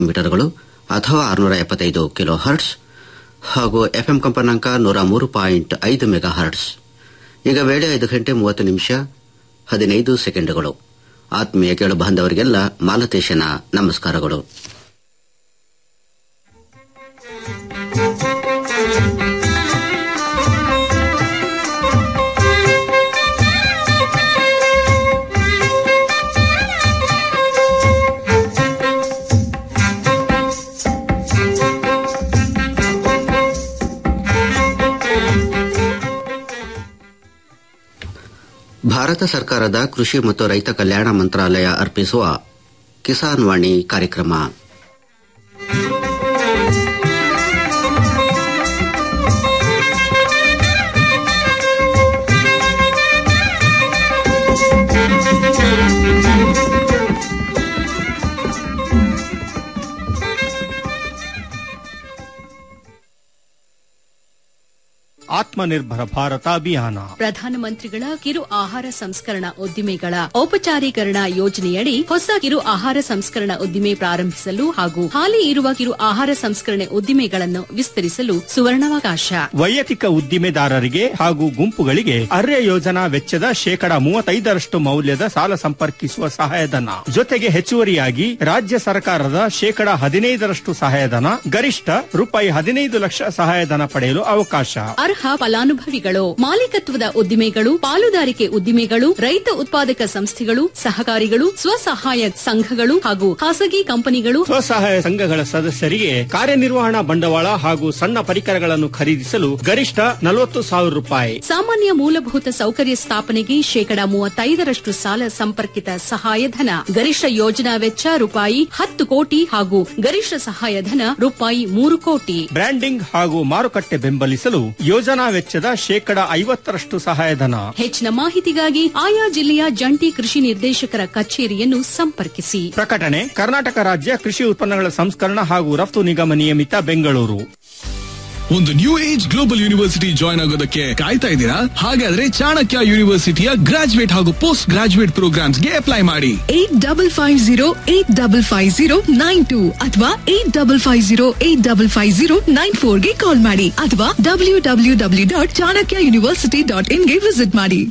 ಮೀಟರ್ಗಳು ಅಥವಾ ಆರುನೂರ ಎಪ್ಪತ್ತೈದು ಕಿಲೋ ಹರ್ಟ್ಸ್ ಹಾಗೂ ಎಫ್ಎಂ ಕಂಪನಾಂಕ ನೂರ ಮೂರು ಪಾಯಿಂಟ್ ಐದು ಮೆಗಾ ಹರ್ಟ್ಸ್ ಈಗ ವೇಳೆ ಐದು ಗಂಟೆ ಮೂವತ್ತು ನಿಮಿಷ ಹದಿನೈದು ಸೆಕೆಂಡುಗಳು ಆತ್ಮೀಯ ಕೇಳು ಬಾಂಧವರಿಗೆಲ್ಲ ಮಾಲತೇಶನ ನಮಸ್ಕಾರಗಳು ಭಾರತ ಸರ್ಕಾರದ ಕೃಷಿ ಮತ್ತು ರೈತ ಕಲ್ಯಾಣ ಮಂತ್ರಾಲಯ ಅರ್ಪಿಸುವ ಕಿಸಾನ್ ವಾಣಿ ಕಾರ್ಯಕ್ರಮ ಆತ್ಮನಿರ್ಭರ ಭಾರತ ಅಭಿಯಾನ ಪ್ರಧಾನಮಂತ್ರಿಗಳ ಕಿರು ಆಹಾರ ಸಂಸ್ಕರಣಾ ಉದ್ದಿಮೆಗಳ ಔಪಚಾರೀಕರಣ ಯೋಜನೆಯಡಿ ಹೊಸ ಕಿರು ಆಹಾರ ಸಂಸ್ಕರಣಾ ಉದ್ದಿಮೆ ಪ್ರಾರಂಭಿಸಲು ಹಾಗೂ ಹಾಲಿ ಇರುವ ಕಿರು ಆಹಾರ ಸಂಸ್ಕರಣೆ ಉದ್ದಿಮೆಗಳನ್ನು ವಿಸ್ತರಿಸಲು ಸುವರ್ಣಾವಕಾಶ ವೈಯಕ್ತಿಕ ಉದ್ದಿಮೆದಾರರಿಗೆ ಹಾಗೂ ಗುಂಪುಗಳಿಗೆ ಅರ್ಯ ಯೋಜನಾ ವೆಚ್ಚದ ಶೇಕಡ ಮೂವತ್ತೈದರಷ್ಟು ಮೌಲ್ಯದ ಸಾಲ ಸಂಪರ್ಕಿಸುವ ಸಹಾಯಧನ ಜೊತೆಗೆ ಹೆಚ್ಚುವರಿಯಾಗಿ ರಾಜ್ಯ ಸರ್ಕಾರದ ಶೇಕಡ ಹದಿನೈದರಷ್ಟು ಸಹಾಯಧನ ಗರಿಷ್ಠ ರೂಪಾಯಿ ಹದಿನೈದು ಲಕ್ಷ ಸಹಾಯಧನ ಪಡೆಯಲು ಅವಕಾಶ ಅರ್ಹ ಫಲಾನುಭವಿಗಳು ಮಾಲೀಕತ್ವದ ಉದ್ದಿಮೆಗಳು ಪಾಲುದಾರಿಕೆ ಉದ್ದಿಮೆಗಳು ರೈತ ಉತ್ಪಾದಕ ಸಂಸ್ಥೆಗಳು ಸಹಕಾರಿಗಳು ಸ್ವಸಹಾಯ ಸಂಘಗಳು ಹಾಗೂ ಖಾಸಗಿ ಕಂಪನಿಗಳು ಸ್ವಸಹಾಯ ಸಂಘಗಳ ಸದಸ್ಯರಿಗೆ ಕಾರ್ಯನಿರ್ವಹಣಾ ಬಂಡವಾಳ ಹಾಗೂ ಸಣ್ಣ ಪರಿಕರಗಳನ್ನು ಖರೀದಿಸಲು ಗರಿಷ್ಠ ನಲವತ್ತು ಸಾವಿರ ರೂಪಾಯಿ ಸಾಮಾನ್ಯ ಮೂಲಭೂತ ಸೌಕರ್ಯ ಸ್ಥಾಪನೆಗೆ ಶೇಕಡಾ ಮೂವತ್ತೈದರಷ್ಟು ಸಾಲ ಸಂಪರ್ಕಿತ ಸಹಾಯಧನ ಗರಿಷ್ಠ ಯೋಜನಾ ವೆಚ್ಚ ರೂಪಾಯಿ ಹತ್ತು ಕೋಟಿ ಹಾಗೂ ಗರಿಷ್ಠ ಸಹಾಯಧನ ರೂಪಾಯಿ ಮೂರು ಕೋಟಿ ಬ್ರ್ಯಾಂಡಿಂಗ್ ಹಾಗೂ ಮಾರುಕಟ್ಟೆ ಬೆಂಬಲಿಸಲು ಯೋಜನಾ ವೆಚ್ಚದ ಶೇಕಡ ಐವತ್ತರಷ್ಟು ಸಹಾಯಧನ ಹೆಚ್ಚಿನ ಮಾಹಿತಿಗಾಗಿ ಆಯಾ ಜಿಲ್ಲೆಯ ಜಂಟಿ ಕೃಷಿ ನಿರ್ದೇಶಕರ ಕಚೇರಿಯನ್ನು ಸಂಪರ್ಕಿಸಿ ಪ್ರಕಟಣೆ ಕರ್ನಾಟಕ ರಾಜ್ಯ ಕೃಷಿ ಉತ್ಪನ್ನಗಳ ಸಂಸ್ಕರಣ ಹಾಗೂ ರಫ್ತು ನಿಗಮ ನಿಯಮಿತ ಬೆಂಗಳೂರು ಒಂದು new age global university join ಆಗೋದಕ್ಕೆ ಕಾಯ್ತಾ ಇದ್ದೀರಾ ಹಾಗಾದ್ರೆ ಚಾಣಕ್ಯ ಯೂನಿವರ್ಸಿಟಿಯ ಗ್ರಾಜುಯೇಟ್ ಹಾಗೂ ಪೋಸ್ಟ್ ಗ್ರಾಜುಯೇಟ್ ಪ್ರೋಗ್ರಾಮ್ಸ್ಗೆ ಅಪ್ಲೈ ಮಾಡಿ eight double five zero eight double five zero nine two ಅಥವಾ eight double five zero eight double five zero nine ಫೋರ್ಗೆ ಕಾಲ್ ಮಾಡಿ ಅಥವಾ W W W dot Chanakya university dot ಇನ್ಗೆ ವಿಸಿಟ್ ಮಾಡಿ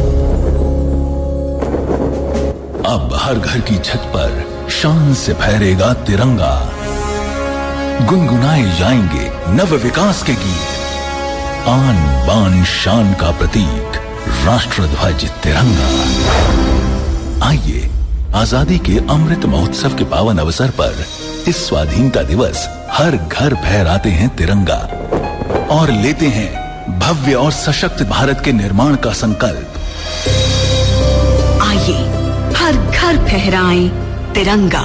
अब हर घर की छत पर शान से फहरेगा तिरंगा गुनगुनाए जाएंगे नव विकास के गीत आन बान शान का प्रतीक राष्ट्र ध्वज तिरंगा आइए आजादी के अमृत महोत्सव के पावन अवसर पर इस स्वाधीनता दिवस हर घर फहराते हैं तिरंगा और लेते हैं भव्य और सशक्त भारत के निर्माण का संकल्प आइए हर घर फहराएं तिरंगा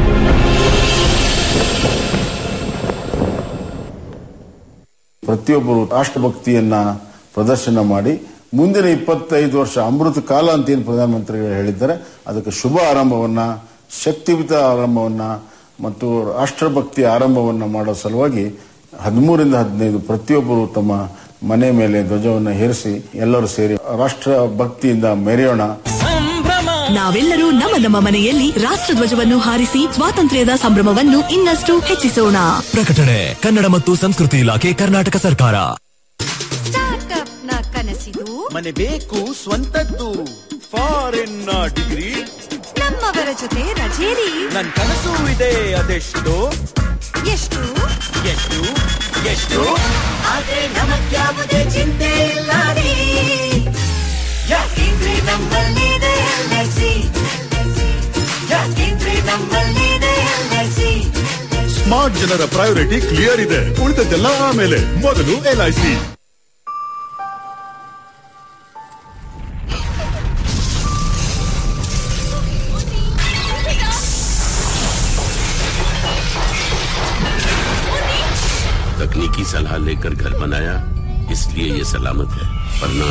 ಪ್ರತಿಯೊಬ್ಬರು ರಾಷ್ಟ್ರಭಕ್ತಿಯನ್ನ ಪ್ರದರ್ಶನ ಮಾಡಿ ಮುಂದಿನ ಇಪ್ಪತ್ತೈದು ವರ್ಷ ಅಮೃತ ಕಾಲ ಅಂತ ಏನು ಪ್ರಧಾನಮಂತ್ರಿಗಳು ಹೇಳಿದ್ದಾರೆ ಅದಕ್ಕೆ ಶುಭ ಆರಂಭವನ್ನ ಶಕ್ತಿಯುತ ಆರಂಭವನ್ನ ಮತ್ತು ರಾಷ್ಟ್ರಭಕ್ತಿ ಆರಂಭವನ್ನ ಮಾಡೋ ಸಲುವಾಗಿ ಹದಿಮೂರಿಂದ ಹದಿನೈದು ಪ್ರತಿಯೊಬ್ಬರು ತಮ್ಮ ಮನೆ ಮೇಲೆ ಧ್ವಜವನ್ನು ಹೇರಿಸಿ ಎಲ್ಲರೂ ಸೇರಿ ರಾಷ್ಟ್ರ ಭಕ್ತಿಯಿಂದ ಮೆರೆಯೋಣ ನಾವೆಲ್ಲರೂ ನಮ್ಮ ನಮ್ಮ ಮನೆಯಲ್ಲಿ ರಾಷ್ಟ್ರಧ್ವಜವನ್ನು ಹಾರಿಸಿ ಸ್ವಾತಂತ್ರ್ಯದ ಸಂಭ್ರಮವನ್ನು ಇನ್ನಷ್ಟು ಹೆಚ್ಚಿಸೋಣ ಪ್ರಕಟಣೆ ಕನ್ನಡ ಮತ್ತು ಸಂಸ್ಕೃತಿ ಇಲಾಖೆ ಕರ್ನಾಟಕ ಸರ್ಕಾರ ಸ್ಟಾರ್ಟ್ಅಪ್ನ ಕನಸಿದು ಮನೆ ಬೇಕು ಸ್ವಂತದ್ದು ಫಾರಿನ್ ಡಿಗ್ರಿ ನಮ್ಮವರ ಜೊತೆ ರಜೇರಿ ನನ್ ಕನಸು ಇದೆ ಅದೆಷ್ಟು ಎಷ್ಟು ಎಷ್ಟು ಎಷ್ಟು ಆದ್ರೆ ನಮಗ್ಯಾವುದೇ ಚಿಂತೆ ಇಲ್ಲ ರೀ ಯಾಕೆಂದ್ರೆ ನಮ್ಮಲ್ಲಿದೆ ಎಲ್ಎಸಿ ಯಾಕೆಂದ್ರೆ ನಮ್ಮಲ್ಲಿದೆ ಎಲ್ಎಸಿ ಸ್ಮಾರ್ಟ್ ಜನರ ಪ್ರಯಾರಿಟಿ ಕ್ಲಿಯರ್ ಇದೆ ಉಳಿದದ್ದೆಲ್ಲ ಆಮೇಲೆ ಮೊದಲು ಎಲ್ಐಸಿ तकनीकी सलाह लेकर घर बनाया इसलिए ये सलामत है वरना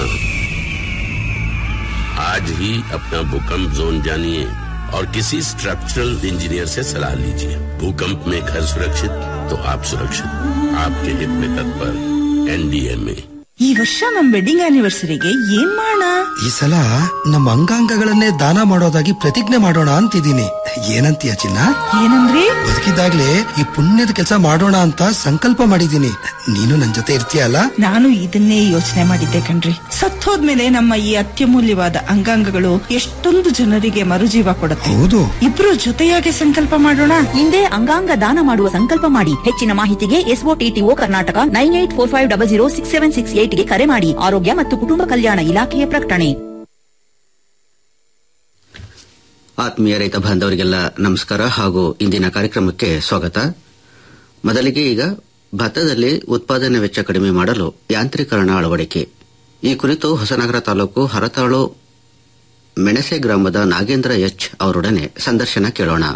आज ही अपना भूकंप जोन जानिए और किसी स्ट्रक्चरल इंजीनियर से सलाह लीजिए भूकंप में घर सुरक्षित तो आप सुरक्षित आपके हित में तत्पर एनडीएमए ಈ ವರ್ಷ ನಮ್ ವೆಡ್ಡಿಂಗ್ ಆನಿವರ್ಸರಿಗೆ ಏನ್ ಮಾಡೋಣ ಈ ಸಲ ನಮ್ಮ ಅಂಗಾಂಗಗಳನ್ನೇ ದಾನ ಮಾಡೋದಾಗಿ ಪ್ರತಿಜ್ಞೆ ಮಾಡೋಣ ಅಂತಿದ್ದೀನಿ ಏನಂತೀಯ ಚಿನ್ನ ಏನಂದ್ರಿ ಬದುಕಿದಾಗ್ಲೇ ಈ ಪುಣ್ಯದ ಕೆಲಸ ಮಾಡೋಣ ಅಂತ ಸಂಕಲ್ಪ ಮಾಡಿದ್ದೀನಿ ನೀನು ನನ್ ಜೊತೆ ಇರ್ತೀಯಲ್ಲ ನಾನು ಇದನ್ನೇ ಯೋಚನೆ ಮಾಡಿದ್ದೆ ಕಣ್ರಿ ಸತ್ತೋದ್ಮೇಲೆ ನಮ್ಮ ಈ ಅತ್ಯಮೂಲ್ಯವಾದ ಅಂಗಾಂಗಗಳು ಎಷ್ಟೊಂದು ಜನರಿಗೆ ಮರುಜೀವ ಕೊಡುತ್ತೆ ಹೌದು ಇಬ್ರು ಜೊತೆಯಾಗಿ ಸಂಕಲ್ಪ ಮಾಡೋಣ ಹಿಂದೆ ಅಂಗಾಂಗ ದಾನ ಮಾಡುವ ಸಂಕಲ್ಪ ಮಾಡಿ ಹೆಚ್ಚಿನ ಮಾಹಿತಿಗೆ SOTTO Karnataka nine eight four five double zero six seven six ಏಟ್ಗೆ ಕರೆ ಮಾಡಿ ಆರೋಗ್ಯ ಮತ್ತು ಕುಟುಂಬ ಕಲ್ಯಾಣ ಇಲಾಖೆಯ ಪ್ರಕಟಣೆ ಆತ್ಮೀಯ ರೈತ ಬಾಂಧವರಿಗೆಲ್ಲ ನಮಸ್ಕಾರ ಹಾಗೂ ಇಂದಿನ ಕಾರ್ಯಕ್ರಮಕ್ಕೆ ಸ್ವಾಗತ ಮೊದಲಿಗೆ ಈಗ ಭತ್ತದಲ್ಲಿ ಉತ್ಪಾದನೆ ವೆಚ್ಚ ಕಡಿಮೆ ಮಾಡಲು ಯಾಂತ್ರೀಕರಣ ಅಳವಡಿಕೆ ಈ ಕುರಿತು ಹೊಸನಗರ ತಾಲೂಕು ಹರತಾಳು ಮೆಣಸೆ ಗ್ರಾಮದ ನಾಗೇಂದ್ರ ಎಚ್ ಅವರೊಡನೆ ಸಂದರ್ಶನ ಕೇಳೋಣ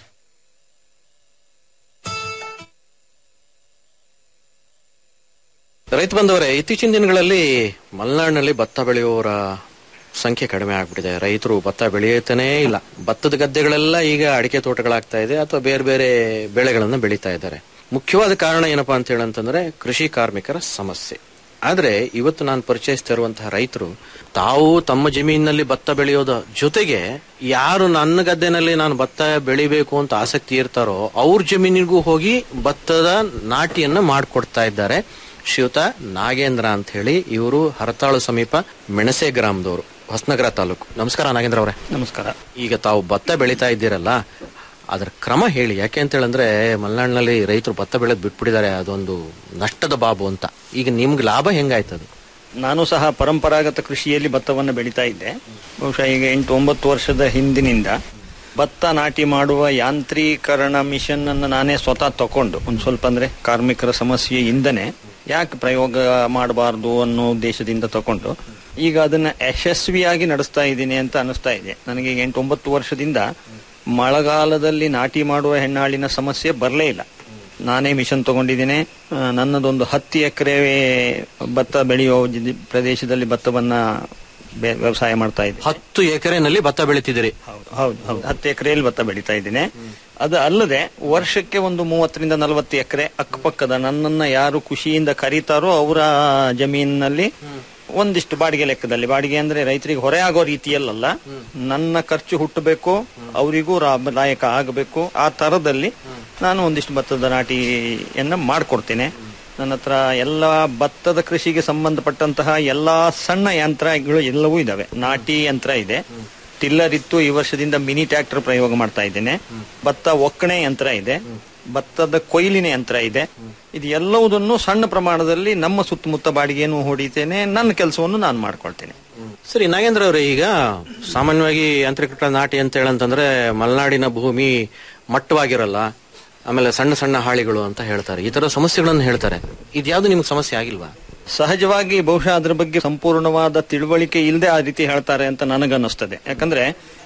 ರೈತ ಬಂದವರೇ ಇತ್ತೀಚಿನ ದಿನಗಳಲ್ಲಿ ಮಲೆನಾಡಿನಲ್ಲಿ ಭತ್ತ ಬೆಳೆಯುವವರ ಸಂಖ್ಯೆ ಕಡಿಮೆ ಆಗ್ಬಿಟ್ಟಿದೆ ರೈತರು ಭತ್ತ ಬೆಳೆಯುತ್ತಾನೇ ಇಲ್ಲ ಭತ್ತದ ಗದ್ದೆಗಳೆಲ್ಲ ಈಗ ಅಡಿಕೆ ತೋಟಗಳಾಗ್ತಾ ಇದೆ ಅಥವಾ ಬೇರೆ ಬೇರೆ ಬೆಳೆಗಳನ್ನು ಬೆಳೀತಾ ಇದ್ದಾರೆ ಮುಖ್ಯವಾದ ಕಾರಣ ಏನಪ್ಪಾ ಅಂತ ಹೇಳಂತಂದ್ರೆ ಕೃಷಿ ಕಾರ್ಮಿಕರ ಸಮಸ್ಯೆ ಆದ್ರೆ ಇವತ್ತು ನಾನು ಪರಿಚಯಿಸ್ತಿರುವಂತಹ ರೈತರು ತಾವು ತಮ್ಮ ಜಮೀನಿನಲ್ಲಿ ಭತ್ತ ಬೆಳೆಯೋದ ಜೊತೆಗೆ ಯಾರು ನನ್ನ ಗದ್ದೆನಲ್ಲಿ ನಾನು ಭತ್ತ ಬೆಳಿಬೇಕು ಅಂತ ಆಸಕ್ತಿ ಇರ್ತಾರೋ ಅವ್ರ ಜಮೀನಿಗೂ ಹೋಗಿ ಭತ್ತದ ನಾಟಿಯನ್ನ ಮಾಡಿಕೊಡ್ತಾ ಇದ್ದಾರೆ ಶ್ರೀಯುತ ನಾಗೇಂದ್ರ ಅಂತ ಹೇಳಿ ಇವರು ಹರತಾಳು ಸಮೀಪ ಮೆಣಸೆ ಗ್ರಾಮದವರು ಹೊಸನಗರ ತಾಲೂಕು ನಮಸ್ಕಾರ ನಾಗೇಂದ್ರ ಅವರೇ ನಮಸ್ಕಾರ ಈಗ ತಾವು ಭತ್ತ ಬೆಳೀತಾ ಇದ್ದೀರಲ್ಲ ಅದರ ಕ್ರಮ ಹೇಳಿ ಯಾಕೆ ಅಂತ ಹೇಳಂದ್ರೆ ಮಲೆನಾಡಿನಲ್ಲಿ ರೈತರು ಭತ್ತ ಬೆಳೆದ್ ಬಿಟ್ಬಿಟ್ಟಿದ್ದಾರೆ ಅದೊಂದು ನಷ್ಟದ ಬಾಬು ಅಂತ ಈಗ ನಿಮ್ಗೆ ಲಾಭ ಹೆಂಗಾಯ್ತದು ನಾನು ಸಹ ಪರಂಪರಾಗತ ಕೃಷಿಯಲ್ಲಿ ಭತ್ತವನ್ನು ಬೆಳೀತಾ ಇದ್ದೆ ಬಹುಶಃ ಈಗ ಎಂಟು ಒಂಬತ್ತು ವರ್ಷದ ಹಿಂದಿನಿಂದ ಭತ್ತ ನಾಟಿ ಮಾಡುವ ಯಾಂತ್ರೀಕರಣ ಮಿಷನ್ ಅನ್ನು ನಾನೇ ಸ್ವತಃ ತಕೊಂಡು ಒಂದು ಸ್ವಲ್ಪ ಅಂದ್ರೆ ಕಾರ್ಮಿಕರ ಸಮಸ್ಯೆಯಿಂದನೇ ಯಾಕೆ ಪ್ರಯೋಗ ಮಾಡಬಾರ್ದು ಅನ್ನೋ ಉದ್ದೇಶದಿಂದ ತಕೊಂಡು ಈಗ ಅದನ್ನ ಯಶಸ್ವಿಯಾಗಿ ನಡೆಸ್ತಾ ಇದ್ದೀನಿ ಅಂತ ಅನಿಸ್ತಾ ಇದೆ ನನಗೆ ಈಗ ಎಂಟು ಒಂಬತ್ತು ವರ್ಷದಿಂದ ಮಳೆಗಾಲದಲ್ಲಿ ನಾಟಿ ಮಾಡುವ ಹೆಣ್ಣಾಳಿನ ಸಮಸ್ಯೆ ಬರಲೇ ಇಲ್ಲ ನಾನೇ ಮಿಷನ್ ತಗೊಂಡಿದ್ದೇನೆ ಆ, ನನ್ನದೊಂದು ಹತ್ತು ಎಕರೆ ಭತ್ತ ಬೆಳೆಯೋ ಜಿ- ಪ್ರದೇಶದಲ್ಲಿ ಭತ್ತವನ್ನ ಬೆ- ವ್ಯವಸಾಯ ಮಾಡ್ತಾ ಇದ್ದೆ ಹತ್ತು ಎಕರೆನಲ್ಲಿ ಭತ್ತ ಬೆಳೀತಿದ್ದೀರಿ ಹೌದು ಹೌದು ಹತ್ತು ಎಕರೆಯಲ್ಲಿ ಭತ್ತ ಬೆಳೀತಾ ಇದ್ದೇನೆ ಅದು ಅಲ್ಲದೆ ವರ್ಷಕ್ಕೆ ಒಂದು ಮೂವತ್ತರಿಂದ ನಲವತ್ತು ಎಕರೆ ಅಕ್ಕಪಕ್ಕದ ನನ್ನನ್ನ ಯಾರು ಖುಷಿಯಿಂದ ಕರೀತಾರೋ ಅವರ ಜಮೀನಿನಲ್ಲಿ ಒಂದಿಷ್ಟು ಬಾಡಿಗೆ ಲೆಕ್ಕದಲ್ಲಿ ಬಾಡಿಗೆ ಅಂದ್ರೆ ರೈತರಿಗೆ ಹೊರೆ ಆಗೋ ರೀತಿಯಲ್ಲ ನನ್ನ ಖರ್ಚು ಹುಟ್ಟಬೇಕು ಅವರಿಗೂ ಲಾಯಕ ಆಗಬೇಕು ಆ ತರದಲ್ಲಿ ನಾನು ಒಂದಿಷ್ಟು ಭತ್ತದ ನಾಟಿಯನ್ನ ಮಾಡ್ಕೊಡ್ತೇನೆ ನನ್ನ ಹತ್ರ ಎಲ್ಲ ಭತ್ತದ ಕೃಷಿಗೆ ಸಂಬಂಧಪಟ್ಟಂತಹ ಎಲ್ಲಾ ಸಣ್ಣ ಯಂತ್ರಗಳು ಎಲ್ಲವೂ ಇದಾವೆ ನಾಟಿ ಯಂತ್ರ ಇದೆ ಟಿಲ್ಲರ್ ಇತ್ತು ಈ ವರ್ಷದಿಂದ ಮಿನಿ ಟ್ರ್ಯಾಕ್ಟರ್ ಪ್ರಯೋಗ ಮಾಡ್ತಾ ಇದ್ದೇನೆ ಭತ್ತ ಒಕ್ಕಣೆ ಯಂತ್ರ ಇದೆ ಭತ್ತದ ಕೊಯ್ಲಿನ ಯಂತ್ರ ಇದೆ ಇದು ಎಲ್ಲವುದನ್ನು ಸಣ್ಣ ಪ್ರಮಾಣದಲ್ಲಿ ನಮ್ಮ ಸುತ್ತಮುತ್ತ ಬಾಡಿಗೆಯನ್ನು ಹೊಡಿತೇನೆ ನನ್ನ ಕೆಲಸವನ್ನು ನಾನು ಮಾಡ್ಕೊಳ್ತೇನೆ ಸರಿ ನಾಗೇಂದ್ರ ಅವರೇ ಈಗ ಸಾಮಾನ್ಯವಾಗಿ ಯಾಂತ್ರಿಕ ನಾಟಿ ಅಂತ ಹೇಳಂತಂದ್ರೆ ಮಲೆನಾಡಿನ ಭೂಮಿ ಮಟ್ಟವಾಗಿರಲ್ಲ ಆಮೇಲೆ ಸಣ್ಣ ಸಣ್ಣ ಹಾಳಿಗಳು ಅಂತ ಹೇಳ್ತಾರೆ ಈ ತರ ಸಮಸ್ಯೆಗಳನ್ನು ಹೇಳ್ತಾರೆ ಇದ್ಯಾವುದು ನಿಮ್ಗೆ ಸಮಸ್ಯೆ ಆಗಿಲ್ವಾ ಸಹಜವಾಗಿ ಬಹುಶಃ ಅದ್ರ ಬಗ್ಗೆ ಸಂಪೂರ್ಣವಾದ ತಿಳುವಳಿಕೆ ಇಲ್ಲದೆ ಆ ರೀತಿ ಹೇಳ್ತಾರೆ ಅಂತ ನನಗನ್ನಿಸ್ತದೆ ಯಾಕಂದ್ರೆ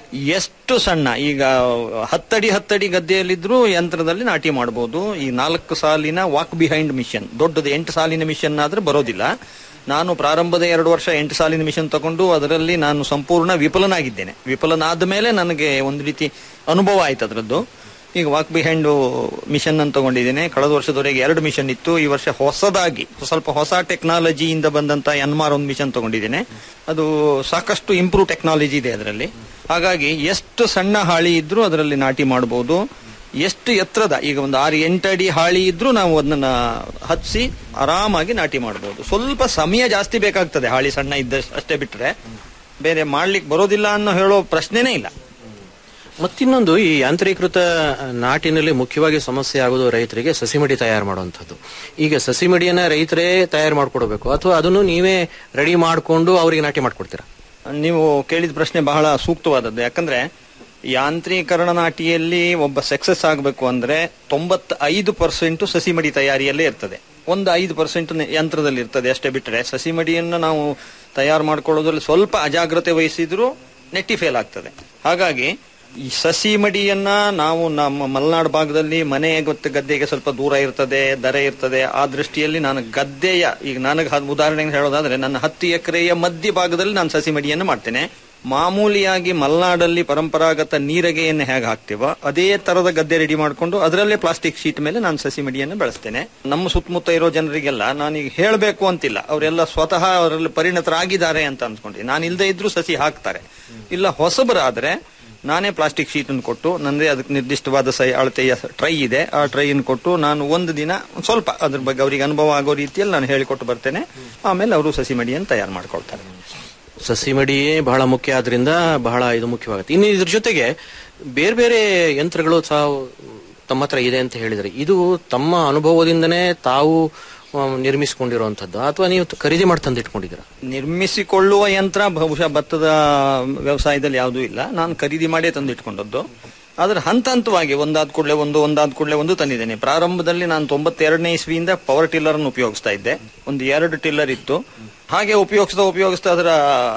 ಎಷ್ಟು ಸಣ್ಣ ಈಗ ಹತ್ತಡಿ ಹತ್ತಡಿ ಗದ್ದೆಯಲ್ಲಿದ್ರೂ ಯಂತ್ರದಲ್ಲಿ ನಾಟಿ ಮಾಡಬಹುದು ಈ ನಾಲ್ಕು ಸಾಲಿನ ವಾಕ್ ಬಿಹೈಂಡ್ ಮಿಷನ್ ದೊಡ್ಡದು ಎಂಟು ಸಾಲಿನ ಮಿಷನ್ ಆದ್ರೆ ಬರೋದಿಲ್ಲ ನಾನು ಪ್ರಾರಂಭದ ಎರಡು ವರ್ಷ ಎಂಟು ಸಾಲಿನ ಮಿಷನ್ ತಗೊಂಡು ಅದರಲ್ಲಿ ನಾನು ಸಂಪೂರ್ಣ ವಿಫಲನಾಗಿದ್ದೇನೆ ವಿಫಲನಾದ ಮೇಲೆ ನನಗೆ ಒಂದು ರೀತಿ ಅನುಭವ ಆಯ್ತು ಅದರದ್ದು ಈಗ ವಾಕ್ ಬಿಹೈಂಡ್ ಮಿಷನ್ ಅನ್ನು ತಗೊಂಡಿದ್ದೇನೆ ಕಳೆದ ವರ್ಷದವರೆಗೆ ಎರಡು ಮಿಷನ್ ಇತ್ತು ಈ ವರ್ಷ ಹೊಸದಾಗಿ ಸ್ವಲ್ಪ ಹೊಸ ಟೆಕ್ನಾಲಜಿಯಿಂದ ಬಂದಂತ ಎನ್ಮಾರ್ ಒಂದು ಮಿಷನ್ ತಗೊಂಡಿದ್ದೇನೆ ಅದು ಸಾಕಷ್ಟು ಇಂಪ್ರೂವ್ ಟೆಕ್ನಾಲಜಿ ಇದೆ ಅದರಲ್ಲಿ ಹಾಗಾಗಿ ಎಷ್ಟು ಸಣ್ಣ ಹಾಳಿ ಇದ್ರೂ ಅದರಲ್ಲಿ ನಾಟಿ ಮಾಡಬಹುದು ಎಷ್ಟು ಎತ್ತರದ ಈಗ ಒಂದು ಆರು ಎಂಟು ಅಡಿ ಹಾಳಿ ಇದ್ರೂ ನಾವು ಅದನ್ನ ಹಚ್ಚಿ ಆರಾಮಾಗಿ ನಾಟಿ ಮಾಡಬಹುದು ಸ್ವಲ್ಪ ಸಮಯ ಜಾಸ್ತಿ ಬೇಕಾಗ್ತದೆ ಹಾಳಿ ಸಣ್ಣ ಇದ್ದ ಅಷ್ಟೇ ಬಿಟ್ರೆ ಬೇರೆ ಮಾಡ್ಲಿಕ್ಕೆ ಬರೋದಿಲ್ಲ ಅನ್ನೋ ಹೇಳೋ ಪ್ರಶ್ನೆನೇ ಇಲ್ಲ ಮತ್ತಿನ್ನೊಂದು ಈ ಯಾಂತ್ರೀಕೃತ ನಾಟಿನಲ್ಲಿ ಮುಖ್ಯವಾಗಿ ಸಮಸ್ಯೆ ಆಗೋದು ರೈತರಿಗೆ ಸಸಿಮಡಿ ತಯಾರು ಮಾಡುವಂಥದ್ದು ಈಗ ಸಸಿಮಡಿಯನ್ನ ರೈತರೇ ತಯಾರು ಮಾಡ್ಕೊಡ್ಬೇಕು ಅಥವಾ ಅದನ್ನು ನೀವೇ ರೆಡಿ ಮಾಡಿಕೊಂಡು ಅವರಿಗೆ ನಾಟಿ ಮಾಡ್ಕೊಡ್ತೀರಾ ನೀವು ಕೇಳಿದ ಪ್ರಶ್ನೆ ಬಹಳ ಸೂಕ್ತವಾದದ್ದು ಯಾಕಂದ್ರೆ ಯಾಂತ್ರೀಕರಣ ನಾಟಿಯಲ್ಲಿ ಒಬ್ಬ ಸಕ್ಸಸ್ ಆಗಬೇಕು ಅಂದ್ರೆ ತೊಂಬತ್ತ ಐದು ಪರ್ಸೆಂಟ್ ಸಸಿಮಡಿ ತಯಾರಿಯಲ್ಲೇ ಇರ್ತದೆ ಒಂದು ಐದು ಪರ್ಸೆಂಟ್ ಯಂತ್ರದಲ್ಲಿ ಇರ್ತದೆ ಅಷ್ಟೇ ಬಿಟ್ಟರೆ ಸಸಿಮಡಿಯನ್ನು ನಾವು ತಯಾರು ಮಾಡ್ಕೊಳ್ಳೋದ್ರಲ್ಲಿ ಸ್ವಲ್ಪ ಅಜಾಗ್ರತೆ ವಹಿಸಿದ್ರು ನೆಟ್ಟಿ ಫೇಲ್ ಆಗ್ತದೆ ಹಾಗಾಗಿ ಈ ಸಸಿ ಮಡಿಯನ್ನ ನಾವು ನಮ್ಮ ಮಲೆನಾಡು ಭಾಗದಲ್ಲಿ ಮನೆ ಗೊತ್ತ ಗದ್ದೆಗೆ ಸ್ವಲ್ಪ ದೂರ ಇರ್ತದೆ ದರ ಇರ್ತದೆ ಆ ದೃಷ್ಟಿಯಲ್ಲಿ ನಾನು ಗದ್ದೆಯ ಈಗ ನನಗೆ ಹ- ಉದಾಹರಣೆಗೆ ಹೇಳೋದಾದ್ರೆ ನನ್ನ ಹತ್ತು ಎಕರೆಯ ಮಧ್ಯ ಭಾಗದಲ್ಲಿ ನಾನು ಸಸಿ ಮಡಿಯನ್ನು ಮಾಡ್ತೇನೆ ಮಾಮೂಲಿಯಾಗಿ ಮಲೆನಾಡಲ್ಲಿ ಪರಂಪರಾಗತ ನೀರಗೆಯನ್ನು ಹೇಗೆ ಹಾಕ್ತೀವೋ ಅದೇ ತರದ ಗದ್ದೆ ರೆಡಿ ಮಾಡಿಕೊಂಡು ಅದರಲ್ಲೇ ಪ್ಲಾಸ್ಟಿಕ್ ಶೀಟ್ ಮೇಲೆ ನಾನು ಸಸಿ ಮಡಿಯನ್ನು ಬೆಳೆಸ್ತೇನೆ ನಮ್ಮ ಸುತ್ತಮುತ್ತ ಇರೋ ಜನರಿಗೆಲ್ಲ ನಾನೀಗ ಹೇಳಬೇಕು ಅಂತಿಲ್ಲ ಅವರೆಲ್ಲ ಸ್ವತಃ ಅವರಲ್ಲಿ ಪರಿಣತರಾಗಿದ್ದಾರೆ ಅಂತ ಅನ್ಕೊಂಡ್ರಿ ನಾನು ಇಲ್ಲದೆ ಇದ್ರೂ ಸಸಿ ಹಾಕ್ತಾರೆ ಇಲ್ಲ ಹೊಸಬರಾದ್ರೆ ನಾನೇ ಪ್ಲಾಸ್ಟಿಕ್ ಶೀಟ್ ಅನ್ನು ಕೊಟ್ಟು ನಂದೇ ಅದಕ್ಕೆ ನಿರ್ದಿಷ್ಟವಾದ ಸೈ ಅಳತೆಯ ಟ್ರೈ ಇದೆ ಆ ಟ್ರೈ ಅನ್ನು ಕೊಟ್ಟು ನಾನು ಒಂದು ದಿನ ಒಂದ್ ಸ್ವಲ್ಪ ಅದ್ರ ಬಗ್ಗೆ ಅವರಿಗೆ ಅನುಭವ ಆಗೋ ರೀತಿಯಲ್ಲಿ ನಾನು ಹೇಳಿಕೊಟ್ಟು ಬರ್ತೇನೆ ಆಮೇಲೆ ಅವರು ಸಸಿ ಮಡಿಯನ್ನು ತಯಾರು ಮಾಡ್ಕೊಳ್ತಾರೆ ಸಸಿ ಮಡಿಯೇ ಬಹಳ ಮುಖ್ಯ ಆದ್ರಿಂದ ಬಹಳ ಇದು ಮುಖ್ಯವಾಗುತ್ತೆ ಇನ್ನು ಇದ್ರ ಜೊತೆಗೆ ಬೇರೆ ಬೇರೆ ಯಂತ್ರಗಳು ಸಹ ತಮ್ಮ ಹತ್ರ ಇದೆ ಅಂತ ಹೇಳಿದ್ರೆ ಇದು ತಮ್ಮ ಅನುಭವದಿಂದನೇ ತಾವು ಆ, ನಿರ್ಮಿಸಿಕೊಂಡಿರುವಂತದ್ದು ಅಥವಾ ನೀವು ಖರೀದಿ ಮಾಡಿ ತಂದಿಟ್ಕೊಂಡಿದ್ದೀರಾ ನಿರ್ಮಿಸಿಕೊಳ್ಳುವ ಯಂತ್ರ ಬಹುಶಃ ಭತ್ತದ ವ್ಯವಸಾಯದಲ್ಲಿ ಯಾವುದೂ ಇಲ್ಲ ನಾನು ಖರೀದಿ ಮಾಡೇ ತಂದಿಟ್ಕೊಂಡದ್ದು ಆದ್ರೆ ಹಂತ ಹಂತವಾಗಿ ಒಂದಾದ ಕೂಡಲೇ ಒಂದು ಒಂದಾದ ಕೂಡಲೇ ಒಂದು ತಂದಿದ್ದೇನೆ ಪ್ರಾರಂಭದಲ್ಲಿ ನಾನು ತೊಂಬತ್ತೆರಡನೇ ಇಸ್ವಿಯಿಂದ ಪವರ್ ಟಿಲ್ಲರ್ ಅನ್ನು ಉಪಯೋಗಿಸ್ತಾ ಇದ್ದೆ ಒಂದು ಎರಡು ಟಿಲ್ಲರ್ ಇತ್ತು ಹಾಗೆ ಉಪಯೋಗಿಸ್ತಾ ಉಪಯೋಗಿಸ್ತಾ ಅದರ